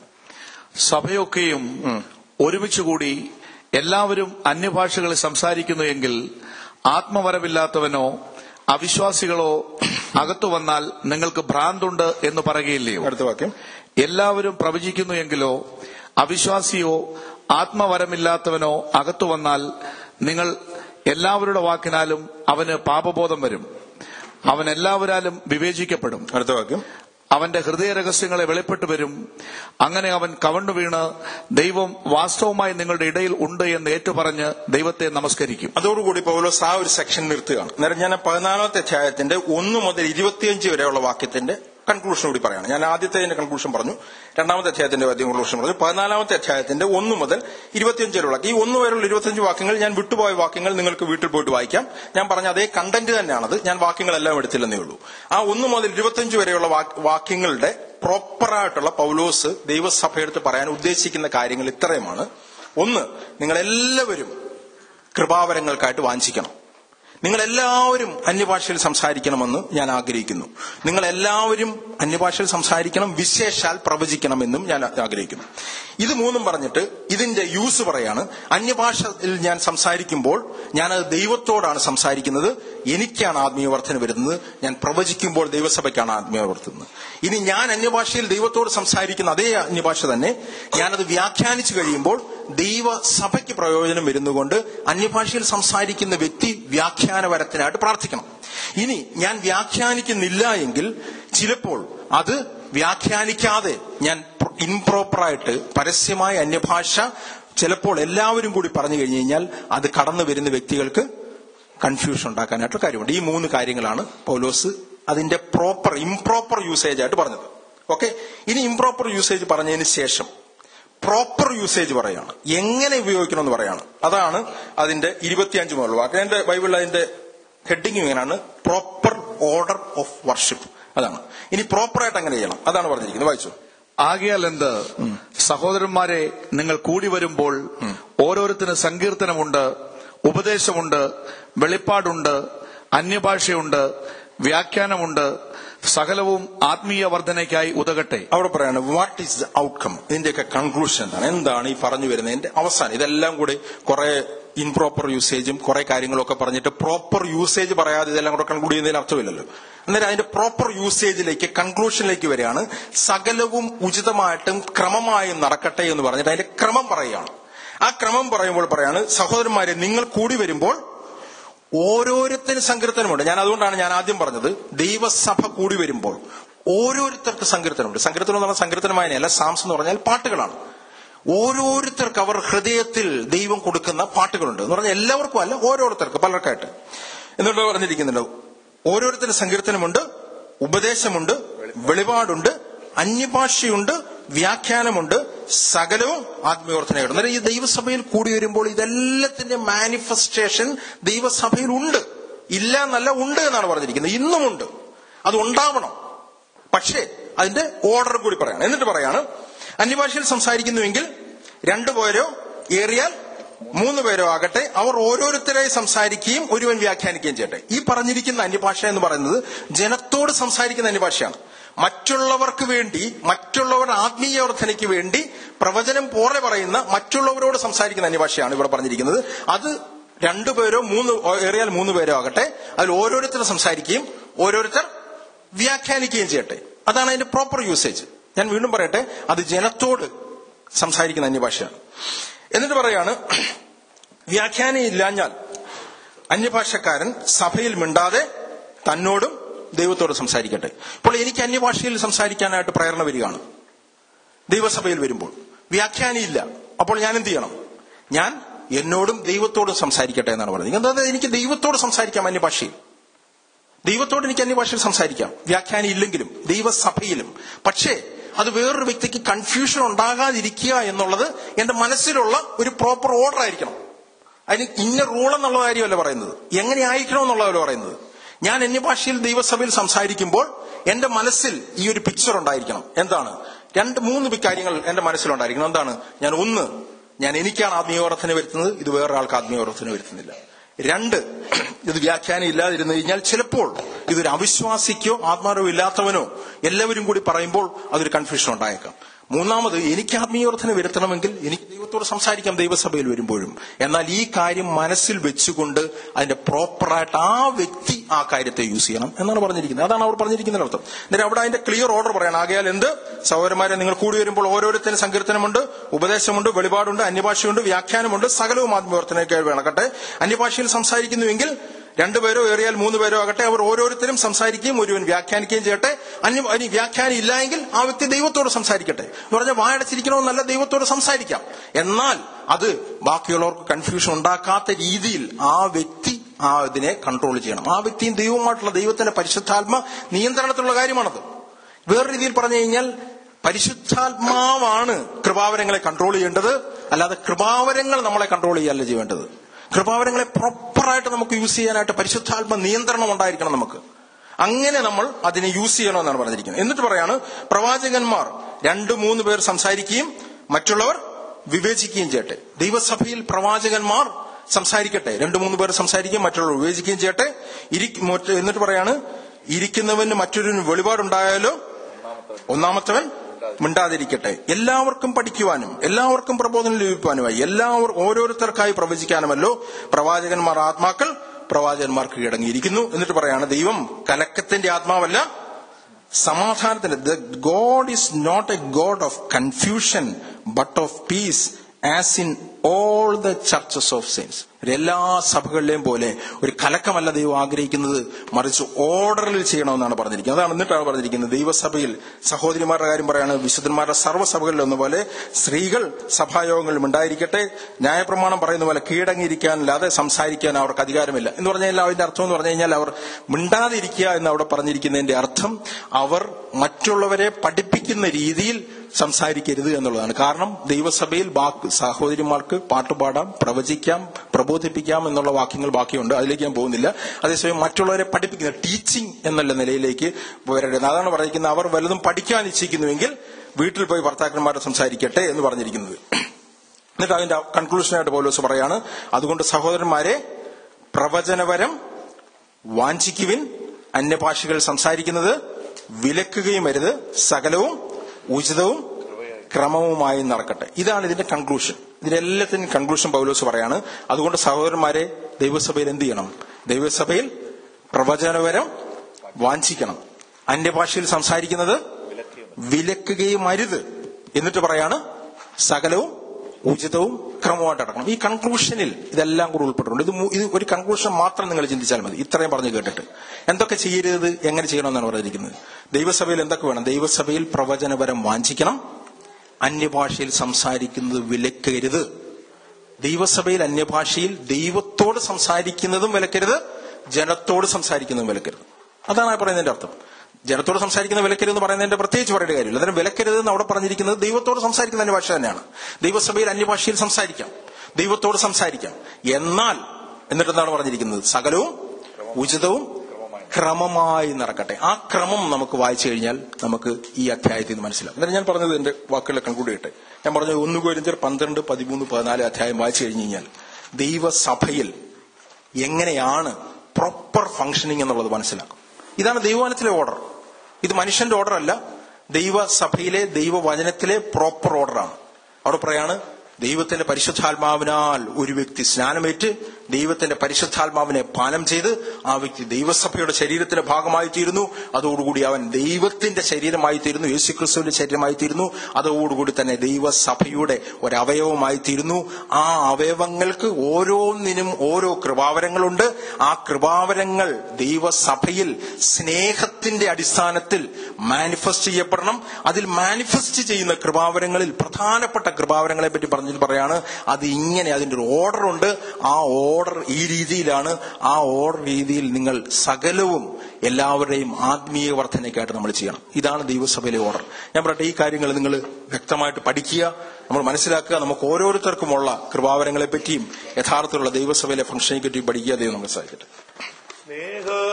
സഭയൊക്കെയും ഒരുമിച്ചുകൂടി എല്ലാവരും അന്യഭാഷകളിൽ സംസാരിക്കുന്നു എങ്കിൽ ആത്മവരമില്ലാത്തവനോ അവിശ്വാസികളോ അകത്തു വന്നാൽ നിങ്ങൾക്ക് ഭ്രാന്തുണ്ട് എന്ന് പറയുകയില്ലയോ അടുത്ത വാക്യം എല്ലാവരും പ്രവചിക്കുന്നു എങ്കിലോ അവിശ്വാസിയോ ആത്മവരമില്ലാത്തവനോ അകത്തു വന്നാൽ നിങ്ങൾ എല്ലാവരുടെ വാക്കിനാലും അവന് പാപബോധം വരും അവൻ എല്ലാവരാലും വിവേചിക്കപ്പെടും അടുത്ത വാക്യം അവന്റെ ഹൃദയ രഹസ്യങ്ങളെ വെളിപ്പെട്ടു വരും അങ്ങനെ അവൻ കവണ്ണു വീണ് ദൈവം വാസ്തവമായി നിങ്ങളുടെ ഇടയിൽ ഉണ്ട് എന്ന് ഏറ്റുപറഞ്ഞ് ദൈവത്തെ നമസ്കരിക്കും അതോടുകൂടി പൗലോസ് ആ ഒരു സെക്ഷൻ നിർത്തുകയാണ് അന്നേരം ഞാൻ പതിനാലാമത്തെ അധ്യായത്തിന്റെ ഒന്ന് മുതൽ ഇരുപത്തിയഞ്ച് വരെയുള്ള വാക്യത്തിന്റെ കൺക്ലൂഷൻ കൂടി പറയാണ് ഞാൻ ആദ്യത്തെ കൺക്ലൂഷൻ പറഞ്ഞു രണ്ടാമത്തെ അധ്യായത്തിന്റെ ആദ്യം കൺക്ലൂഷൻ പറഞ്ഞു പതിനാലാമത്തെ അധ്യായത്തിന്റെ ഒന്ന് മുതൽ ഇരുപത്തിയഞ്ച് വരെയുള്ള ഈ ഒന്ന് വരെയുള്ള ഇരുപത്തിയഞ്ച് വാക്യങ്ങൾ ഞാൻ വിട്ടുപോയ വാക്യങ്ങൾ നിങ്ങൾക്ക് വീട്ടിൽ പോയിട്ട് വായിക്കാം ഞാൻ പറഞ്ഞ അതേ കണ്ടന്റ് തന്നെയാണത് ഞാൻ വാക്യങ്ങളെല്ലാം എടുത്തില്ലെന്നേ ഉള്ളൂ ആ ഒന്ന് മുതൽ ഇരുപത്തിയഞ്ച് വരെയുള്ള വാ- വാക്യങ്ങളുടെ പ്രോപ്പറായിട്ടുള്ള പൗലോസ് ദൈവസഭയെടുത്ത് പറയാൻ ഉദ്ദേശിക്കുന്ന കാര്യങ്ങൾ ഇത്രയുമാണ് ഒന്ന് നിങ്ങളെല്ലാവരും കൃപാവരങ്ങൾക്കായിട്ട് വാഞ്ചിക്കണം നിങ്ങൾ എല്ലാവരും അന്യഭാഷയിൽ സംസാരിക്കണമെന്ന് ഞാൻ ആഗ്രഹിക്കുന്നു നിങ്ങൾ എല്ലാവരും അന്യഭാഷയിൽ സംസാരിക്കണം വിശേഷാൽ പ്രവചിക്കണമെന്നും ഞാൻ ആഗ്രഹിക്കുന്നു ഇത് മൂന്നും പറഞ്ഞിട്ട് ഇതിന്റെ യൂസ് പറയാണ് അന്യഭാഷയിൽ ഞാൻ സംസാരിക്കുമ്പോൾ ഞാനത് ദൈവത്തോടാണ് സംസാരിക്കുന്നത് എനിക്കാണ് ആത്മീയവർദ്ധന വരുന്നത് ഞാൻ പ്രവചിക്കുമ്പോൾ ദൈവസഭയ്ക്കാണ് ആത്മീയവർത്തുന്നത് ഇനി ഞാൻ അന്യഭാഷയിൽ ദൈവത്തോട് സംസാരിക്കുന്ന അതേ അന്യഭാഷ തന്നെ ഞാനത് വ്യാഖ്യാനിച്ചു കഴിയുമ്പോൾ ദൈവസഭയ്ക്ക് പ്രയോജനം വരുന്നുകൊണ്ട് അന്യഭാഷയിൽ സംസാരിക്കുന്ന വ്യക്തി വ്യാഖ്യാനപരത്തിനായിട്ട് പ്രാർത്ഥിക്കണം ഇനി ഞാൻ വ്യാഖ്യാനിക്കുന്നില്ല എങ്കിൽ ചിലപ്പോൾ അത് വ്യാഖ്യാനിക്കാതെ ഞാൻ ഇംപ്രോപ്പറായിട്ട് പരസ്യമായ അന്യഭാഷ ചിലപ്പോൾ എല്ലാവരും കൂടി പറഞ്ഞു കഴിഞ്ഞു കഴിഞ്ഞാൽ അത് കടന്നു വരുന്ന വ്യക്തികൾക്ക് കൺഫ്യൂഷൻ ഉണ്ടാക്കാനായിട്ടുള്ള കാര്യമുണ്ട് ഈ മൂന്ന് കാര്യങ്ങളാണ് പൗലോസ് അതിന്റെ പ്രോപ്പർ ഇംപ്രോപ്പർ യൂസേജ് ആയിട്ട് പറഞ്ഞത് ഓക്കെ ഇനി ഇംപ്രോപ്പർ യൂസേജ് പറഞ്ഞതിന് ശേഷം പ്രോപ്പർ യൂസേജ് പറയാണ് എങ്ങനെ ഉപയോഗിക്കണം എന്ന് പറയാണ് അതാണ് അതിന്റെ ഇരുപത്തിയഞ്ച് മുതൽ വാക്ക് എന്റെ ബൈബിളിൽ അതിന്റെ ഹെഡിങ് ഇങ്ങനെയാണ് പ്രോപ്പർ ഓർഡർ ഓഫ് വർഷിപ്പ് അതാണ് ഇനി പ്രോപ്പറായിട്ട് എങ്ങനെ ചെയ്യണം അതാണ് പറഞ്ഞിരിക്കുന്നത് വായിച്ചു ആകയാൽ എന്ത് സഹോദരന്മാരെ നിങ്ങൾ കൂടി വരുമ്പോൾ ഓരോരുത്തരും സങ്കീർത്തനമുണ്ട് ഉപദേശമുണ്ട് വെളിപ്പാടുണ്ട് അന്യഭാഷയുണ്ട് വ്യാഖ്യാനമുണ്ട് സകലവും ആത്മീയ വർധനയ്ക്കായി ഉതകട്ടെ അവിടെ പറയാണ് വാട്ട് ഈസ് ദ ഔട്ട്കം ഇതിന്റെയൊക്കെ കൺക്ലൂഷൻ എന്താണ് എന്താണ് ഈ പറഞ്ഞു വരുന്നത് എന്റെ അവസാനം ഇതെല്ലാം കൂടി കുറെ ഇൻപ്രോപ്പർ യൂസേജും കുറെ കാര്യങ്ങളൊക്കെ പറഞ്ഞിട്ട് പ്രോപ്പർ യൂസേജ് പറയാതെ ഇതെല്ലാം കൂടെ കൺക്ലൂഡ് ചെയ്യുന്നതിൽ അർത്ഥമില്ലല്ലോ അന്നേരം അതിന്റെ പ്രോപ്പർ യൂസേജിലേക്ക് കൺക്ലൂഷനിലേക്ക് വരികയാണ് സകലവും ഉചിതമായിട്ടും ക്രമമായും നടക്കട്ടെ എന്ന് പറഞ്ഞിട്ട് അതിന്റെ ക്രമം പറയുകയാണ് ആ ക്രമം പറയുമ്പോൾ പറയാണ് സഹോദരന്മാരെ നിങ്ങൾ കൂടി വരുമ്പോൾ ഓരോരുത്തരും സങ്കീർത്തനമുണ്ട് ഞാൻ അതുകൊണ്ടാണ് ഞാൻ ആദ്യം പറഞ്ഞത് ദൈവസഭ കൂടി വരുമ്പോൾ ഓരോരുത്തർക്ക് സങ്കീർത്തനമുണ്ട് സങ്കീർത്തനം എന്ന് പറഞ്ഞാൽ സങ്കീർത്തനമായനല്ല സാംസ് എന്ന് പറഞ്ഞാൽ പാട്ടുകളാണ് ഓരോരുത്തർക്ക് അവർ ഹൃദയത്തിൽ ദൈവം കൊടുക്കുന്ന പാട്ടുകളുണ്ട് എന്ന് പറഞ്ഞാൽ എല്ലാവർക്കും അല്ല ഓരോരുത്തർക്ക് പലർക്കായിട്ട് എന്നിട്ട് പറഞ്ഞിരിക്കുന്നുണ്ട് ഓരോരുത്തരും സങ്കീർത്തനമുണ്ട് ഉപദേശമുണ്ട് വെളിപാടുണ്ട് അന്യഭാഷയുണ്ട് വ്യാഖ്യാനമുണ്ട് സകലവും ആത്മീയവർദ്ധനയുണ്ട് അന്നേരം ഈ ദൈവസഭയിൽ കൂടി വരുമ്പോൾ ഇതെല്ലാത്തിന്റെ മാനിഫെസ്റ്റേഷൻ ദൈവസഭയിൽ ഉണ്ട് ഇല്ല എന്നല്ല ഉണ്ട് എന്നാണ് പറഞ്ഞിരിക്കുന്നത് ഇന്നുമുണ്ട് അത് ഉണ്ടാവണം പക്ഷേ അതിന്റെ ഓർഡർ കൂടി പറയണം എന്നിട്ട് പറയാണ് അന്യഭാഷയിൽ സംസാരിക്കുന്നുവെങ്കിൽ രണ്ടുപേരോ ഏറിയാൽ മൂന്ന് പേരോ ആകട്ടെ അവർ ഓരോരുത്തരായി സംസാരിക്കുകയും ഒരുവൻ വ്യാഖ്യാനിക്കുകയും ചെയ്യട്ടെ ഈ പറഞ്ഞിരിക്കുന്ന അന്യഭാഷ എന്ന് പറയുന്നത് ജനത്തോട് സംസാരിക്കുന്ന അന്യഭാഷയാണ് മറ്റുള്ളവർക്ക് വേണ്ടി മറ്റുള്ളവരുടെ ആത്മീയ വർധനയ്ക്ക് വേണ്ടി പ്രവചനം പോലെ പറയുന്ന മറ്റുള്ളവരോട് സംസാരിക്കുന്ന അന്യഭാഷയാണ് ഇവിടെ പറഞ്ഞിരിക്കുന്നത് അത് രണ്ടുപേരോ മൂന്ന് ഏറിയാൽ മൂന്ന് പേരോ ആകട്ടെ അതിൽ ഓരോരുത്തർ സംസാരിക്കുകയും ഓരോരുത്തർ വ്യാഖ്യാനിക്കുകയും ചെയ്യട്ടെ അതാണ് അതിന്റെ പ്രോപ്പർ യൂസേജ് ഞാൻ വീണ്ടും പറയട്ടെ അത് ജനത്തോട് സംസാരിക്കുന്ന അന്യഭാഷയാണ് എന്നിട്ട് പറയാണ് വ്യാഖ്യാനം ഇല്ലാഞ്ഞാൽ അന്യഭാഷക്കാരൻ സഭയിൽ മിണ്ടാതെ തന്നോടും ദൈവത്തോട് സംസാരിക്കട്ടെ ഇപ്പോൾ എനിക്ക് അന്യഭാഷയിൽ സംസാരിക്കാനായിട്ട് പ്രേരണ വരികയാണ് ദൈവസഭയിൽ വരുമ്പോൾ വ്യാഖ്യാനിയില്ല അപ്പോൾ ഞാൻ എന്ത് ചെയ്യണം ഞാൻ എന്നോടും ദൈവത്തോടും സംസാരിക്കട്ടെ എന്നാണ് പറയുന്നത് എന്താ എനിക്ക് ദൈവത്തോട് സംസാരിക്കാം അന്യഭാഷയിൽ ദൈവത്തോട് എനിക്ക് അന്യഭാഷയിൽ സംസാരിക്കാം വ്യാഖ്യാനം ഇല്ലെങ്കിലും ദൈവസഭയിലും പക്ഷേ അത് വേറൊരു വ്യക്തിക്ക് കൺഫ്യൂഷൻ ഉണ്ടാകാതിരിക്കുക എന്നുള്ളത് എന്റെ മനസ്സിലുള്ള ഒരു പ്രോപ്പർ ഓർഡർ ആയിരിക്കണം അതിന് ഇന്ന റൂൾ എന്നുള്ള കാര്യമല്ല പറയുന്നത് എങ്ങനെ ആയിരിക്കണം എന്നുള്ളതല്ല പറയുന്നത് ഞാൻ അന്യഭാഷയിൽ ദൈവസഭയിൽ സംസാരിക്കുമ്പോൾ എന്റെ മനസ്സിൽ ഈ ഒരു പിക്ചർ ഉണ്ടായിരിക്കണം എന്താണ് രണ്ട് മൂന്ന് കാര്യങ്ങൾ എന്റെ മനസ്സിലുണ്ടായിരിക്കണം എന്താണ് ഞാൻ ഒന്ന് ഞാൻ എനിക്കാണ് ആത്മീയവർദ്ധന വരുത്തുന്നത് ഇത് വേറൊരാൾക്ക് ആത്മീയവർദ്ധന വരുത്തുന്നില്ല രണ്ട് ഇത് വ്യാഖ്യാനം ഇല്ലാതിരുന്നു കഴിഞ്ഞാൽ ചിലപ്പോൾ ഇതൊരു അവിശ്വാസിക്കോ ആത്മാരോ ഇല്ലാത്തവനോ എല്ലാവരും കൂടി പറയുമ്പോൾ അതൊരു കൺഫ്യൂഷൻ ഉണ്ടായേക്കാം മൂന്നാമത് എനിക്ക് ആത്മീയവർദ്ധന വരുത്തണമെങ്കിൽ എനിക്ക് ദൈവത്തോട് സംസാരിക്കാം ദൈവസഭയിൽ വരുമ്പോഴും എന്നാൽ ഈ കാര്യം മനസ്സിൽ വെച്ചുകൊണ്ട് അതിന്റെ പ്രോപ്പറായിട്ട് ആ വ്യക്തി ആ കാര്യത്തെ യൂസ് ചെയ്യണം എന്നാണ് പറഞ്ഞിരിക്കുന്നത് അതാണ് അവർ പറഞ്ഞിരിക്കുന്ന അർത്ഥം എന്നിട്ട് അവിടെ അതിന്റെ ക്ലിയർ ഓർഡർ പറയണം ആകയാൽ എന്ത് സഹോദരന്മാരെ നിങ്ങൾ കൂടി വരുമ്പോൾ ഓരോരുത്തരും സങ്കീർത്തനമുണ്ട് ഉപദേശമുണ്ട് വെളിപാടുണ്ട് അന്യഭാഷയുണ്ട് വ്യാഖ്യാനമുണ്ട് സകലവും ആത്മവർത്തനയ്ക്ക് വേണക്കട്ടെ അന്യഭാഷയിൽ സംസാരിക്കുന്നുവെങ്കിൽ രണ്ടുപേരോ ഏറിയാൽ മൂന്ന് പേരോ ആകട്ടെ അവർ ഓരോരുത്തരും സംസാരിക്കുകയും ഒരുവൻ വ്യാഖ്യാനിക്കുകയും ചെയ്യട്ടെ അന്യ ഇനി വ്യാഖ്യാനം ഇല്ലായെങ്കിൽ ആ വ്യക്തി ദൈവത്തോട് സംസാരിക്കട്ടെ എന്ന് പറഞ്ഞാൽ വായടച്ചിരിക്കണമെന്നല്ല ദൈവത്തോട് സംസാരിക്കാം എന്നാൽ അത് ബാക്കിയുള്ളവർക്ക് കൺഫ്യൂഷൻ ഉണ്ടാക്കാത്ത രീതിയിൽ ആ വ്യക്തി ആ ഇതിനെ കൺട്രോൾ ചെയ്യണം ആ വ്യക്തിയും ദൈവവുമായിട്ടുള്ള ദൈവത്തിന്റെ പരിശുദ്ധാത്മ നിയന്ത്രണത്തിലുള്ള കാര്യമാണത് വേറെ രീതിയിൽ പറഞ്ഞു കഴിഞ്ഞാൽ പരിശുദ്ധാത്മാവാണ് കൃപാവരങ്ങളെ കൺട്രോൾ ചെയ്യേണ്ടത് അല്ലാതെ കൃപാവരങ്ങൾ നമ്മളെ കൺട്രോൾ ചെയ്യല്ല ചെയ്യേണ്ടത് കൃപാവരങ്ങളെ പ്രോപ്പറായിട്ട് നമുക്ക് യൂസ് ചെയ്യാനായിട്ട് പരിശുദ്ധാത്മ നിയന്ത്രണം ഉണ്ടായിരിക്കണം നമുക്ക് അങ്ങനെ നമ്മൾ അതിനെ യൂസ് ചെയ്യണമെന്നാണ് പറഞ്ഞിരിക്കുന്നത് എന്നിട്ട് പറയാണ് പ്രവാചകന്മാർ രണ്ടു മൂന്ന് പേർ സംസാരിക്കുകയും മറ്റുള്ളവർ വിവേചിക്കുകയും ചെയ്യട്ടെ ദൈവസഭയിൽ പ്രവാചകന്മാർ സംസാരിക്കട്ടെ രണ്ടു മൂന്ന് പേർ സംസാരിക്കുകയും മറ്റുള്ളവർ വിവേചിക്കുകയും ചെയ്യട്ടെ ഇരി- മറ്റ് എന്നിട്ട് പറയാണ് ഇരിക്കുന്നവന് മറ്റൊരു വെളിപാടുണ്ടായാലോ ഒന്നാമത്തവൻ മിണ്ടാതിരിക്കട്ടെ എല്ലാവർക്കും പഠിക്കുവാനും എല്ലാവർക്കും പ്രബോധനം ലഭിക്കുവാനുമായി എല്ലാവർ ഓരോരുത്തർക്കായി പ്രവചിക്കാനുമല്ലോ പ്രവാചകന്മാർ ആത്മാക്കൾ പ്രവാചകന്മാർക്ക് കിടങ്ങിയിരിക്കുന്നു എന്നിട്ട് പറയാണ് ദൈവം കലക്കത്തിന്റെ ആത്മാവല്ല സമാധാനത്തിന്റെ God is not a God of confusion but of peace as in all the churches of saints എല്ലാ സഭകളിലെയും പോലെ ഒരു കലക്കമല്ല ദൈവം ആഗ്രഹിക്കുന്നത് മറിച്ച് ഓർഡറിൽ ചെയ്യണമെന്നാണ് പറഞ്ഞിരിക്കുന്നത് അതാണ് എന്നിട്ടാണ് പറഞ്ഞിരിക്കുന്നത് ദൈവസഭയിൽ സഹോദരിമാരുടെ കാര്യം പറയാണ് വിശുദ്ധന്മാരുടെ സർവ്വസഭകളിൽ ഒന്ന പോലെ സ്ത്രീകൾ സഭായോഗങ്ങളിലും ഉണ്ടായിരിക്കട്ടെ ന്യായപ്രമാണം പറയുന്ന പോലെ കീഴടങ്ങിയിരിക്കാനല്ലാതെ സംസാരിക്കാൻ അവർക്ക് അധികാരമില്ല എന്ന് പറഞ്ഞാൽ അതിന്റെ അർത്ഥം എന്ന് പറഞ്ഞു കഴിഞ്ഞാൽ അവർ മിണ്ടാതിരിക്കുക എന്ന് അവിടെ പറഞ്ഞിരിക്കുന്നതിന്റെ അർത്ഥം അവർ മറ്റുള്ളവരെ പഠിപ്പിക്കുന്ന രീതിയിൽ സംസാരിക്കരുത് എന്നുള്ളതാണ് കാരണം ദൈവസഭയിൽ ബാക്കി സഹോദരിമാർക്ക് പാട്ടുപാടാം പ്രവചിക്കാം പ്രബോധിപ്പിക്കാം എന്നുള്ള വാക്യങ്ങൾ ബാക്കിയുണ്ട് അതിലേക്ക് ഞാൻ പോകുന്നില്ല അതേസമയം മറ്റുള്ളവരെ പഠിപ്പിക്കുന്ന ടീച്ചിങ് എന്നുള്ള നിലയിലേക്ക് വരരുത് അതാണ് പറഞ്ഞിരിക്കുന്നത് അവർ വല്ലതും പഠിക്കാൻ ഇച്ഛിക്കുന്നുവെങ്കിൽ വീട്ടിൽ പോയി ഭർത്താക്കന്മാരെ സംസാരിക്കട്ടെ എന്ന് പറഞ്ഞിരിക്കുന്നത് എന്നിട്ട് അതിന്റെ കൺക്ലൂഷനായിട്ട് പൗലോസ് പറയാണ് അതുകൊണ്ട് സഹോദരന്മാരെ പ്രവചനവരം വാഞ്ചിക്കുവിൻ അന്യഭാഷകൾ സംസാരിക്കുന്നത് വിലക്കുകയും അരുത് സകലവും ഉചിതവും ക്രമവുമായി നടക്കട്ടെ ഇതാണ് ഇതിന്റെ കൺക്ലൂഷൻ ഇതിനെല്ലാത്തിനും കൺക്ലൂഷൻ പൗലോസ് പറയാണ് അതുകൊണ്ട് സഹോദരന്മാരെ ദൈവസഭയിൽ എന്ത് ചെയ്യണം ദൈവസഭയിൽ പ്രവചനപരം വാഞ്ചിക്കണം അന്യഭാഷയിൽ സംസാരിക്കുന്നത് വിലക്കുകയും അരുത് എന്നിട്ട് പറയാണ് സകലവും ഉചിതവും ക്രമമായിട്ട് അടക്കണം ഈ കൺക്ലൂഷനിൽ ഇതെല്ലാം കൂടി ഉൾപ്പെട്ടിട്ടുണ്ട് ഇത് മൂ- ഇത് ഒരു കൺക്ലൂഷൻ മാത്രം നിങ്ങൾ ചിന്തിച്ചാൽ മതി ഇത്രയും പറഞ്ഞു കേട്ടിട്ട് എന്തൊക്കെ ചെയ്യരുത് എങ്ങനെ ചെയ്യണമെന്നാണ് പറഞ്ഞിരിക്കുന്നത് ദൈവസഭയിൽ എന്തൊക്കെ വേണം ദൈവസഭയിൽ പ്രവചനപരം വാഞ്ചിക്കണം അന്യഭാഷയിൽ സംസാരിക്കുന്നത് വിലക്കരുത് ദൈവസഭയിൽ അന്യഭാഷയിൽ ദൈവത്തോട് സംസാരിക്കുന്നതും വിലക്കരുത് ജനത്തോട് സംസാരിക്കുന്നതും വിലക്കരുത് അതാണ് ആ പറയുന്നതിന്റെ അർത്ഥം ജനത്തോട് സംസാരിക്കുന്ന വിലക്കരുത് എന്ന് പറയുന്നതിന്റെ പ്രത്യേകിച്ച് പറയേണ്ട കാര്യമില്ല അതിന് വിലക്കരുത് എന്ന് അവിടെ പറഞ്ഞിരിക്കുന്നത് ദൈവത്തോട് സംസാരിക്കുന്ന അന്യഭാഷ തന്നെയാണ് ദൈവസഭയിൽ അന്യഭാഷയിൽ സംസാരിക്കാം ദൈവത്തോട് സംസാരിക്കാം എന്നാൽ എന്നിട്ട് എന്താണ് പറഞ്ഞിരിക്കുന്നത് സകലവും ഉചിതവും ക്രമമായി നടക്കട്ടെ ആ ക്രമം നമുക്ക് വായിച്ചു കഴിഞ്ഞാൽ നമുക്ക് ഈ അധ്യായത്തിൽ നിന്ന് മനസ്സിലാവും എന്നിട്ട് ഞാൻ പറഞ്ഞത് എന്റെ വാക്കുകളെ കൺക്ലൂഡ് ചെയ്യട്ടെ ഞാൻ പറഞ്ഞത് ഒന്ന് കോരിഞ്ചർ പന്ത്രണ്ട് പതിമൂന്ന് പതിനാല് അധ്യായം വായിച്ചു കഴിഞ്ഞു കഴിഞ്ഞാൽ ദൈവസഭയിൽ എങ്ങനെയാണ് പ്രോപ്പർ ഫംഗ്ഷനിങ് എന്നുള്ളത് മനസ്സിലാക്കും ഇതാണ് ദൈവവചനത്തിലെ ഓർഡർ ഇത് മനുഷ്യന്റെ ഓർഡർ അല്ല ദൈവസഭയിലെ ദൈവവചനത്തിലെ പ്രോപ്പർ ഓർഡറാണ് അവിടെ പറയാണ് ദൈവത്തിന്റെ പരിശുദ്ധാത്മാവിനാൽ ഒരു വ്യക്തി സ്നാനമേറ്റ് ദൈവത്തിന്റെ പരിശുദ്ധാത്മാവിനെ പാനം ചെയ്ത് ആ വ്യക്തി ദൈവസഭയുടെ ശരീരത്തിന്റെ ഭാഗമായി തീരുന്നു അതോടുകൂടി അവൻ ദൈവത്തിന്റെ ശരീരമായി തീരുന്നു യേശുക്രിസ്തുവിന്റെ ശരീരമായി തീരുന്നു അതോടുകൂടി തന്നെ ദൈവസഭയുടെ ഒരവയവമായി തീരുന്നു ആ അവയവങ്ങൾക്ക് ഓരോന്നിനും ഓരോ കൃപാവരങ്ങളുണ്ട് ആ കൃപാവരങ്ങൾ ദൈവസഭയിൽ സ്നേഹത്തിന്റെ അടിസ്ഥാനത്തിൽ മാനിഫെസ്റ്റ് ചെയ്യപ്പെടണം അതിൽ മാനിഫെസ്റ്റ് ചെയ്യുന്ന കൃപാവരങ്ങളിൽ പ്രധാനപ്പെട്ട കൃപാവരങ്ങളെ പറ്റി പറഞ്ഞിട്ട് പറയാണ് അത് ഇങ്ങനെ അതിന്റെ ഒരു ഓർഡർ ഉണ്ട് ആ ഓർഡർ ഈ രീതിയിലാണ് ആ ഓർഡർ രീതിയിൽ നിങ്ങൾ സകലവും എല്ലാവരുടെയും ആത്മീയ വർധനയ്ക്കായിട്ട് നമ്മൾ ചെയ്യണം ഇതാണ് ദൈവസഭയിലെ ഓർഡർ ഞാൻ പറയട്ടെ ഈ കാര്യങ്ങൾ നിങ്ങൾ വ്യക്തമായിട്ട് പഠിക്കുക നമ്മൾ മനസ്സിലാക്കുക നമുക്ക് ഓരോരുത്തർക്കുമുള്ള കൃപാവരങ്ങളെ പറ്റിയും യഥാർത്ഥത്തിലുള്ള ദൈവസഭയിലെ ഫംഗ്ഷനെ പറ്റിയും പഠിക്കുക ദൈവം നമ്മൾ സാധിക്കട്ടെ സ്നേഹ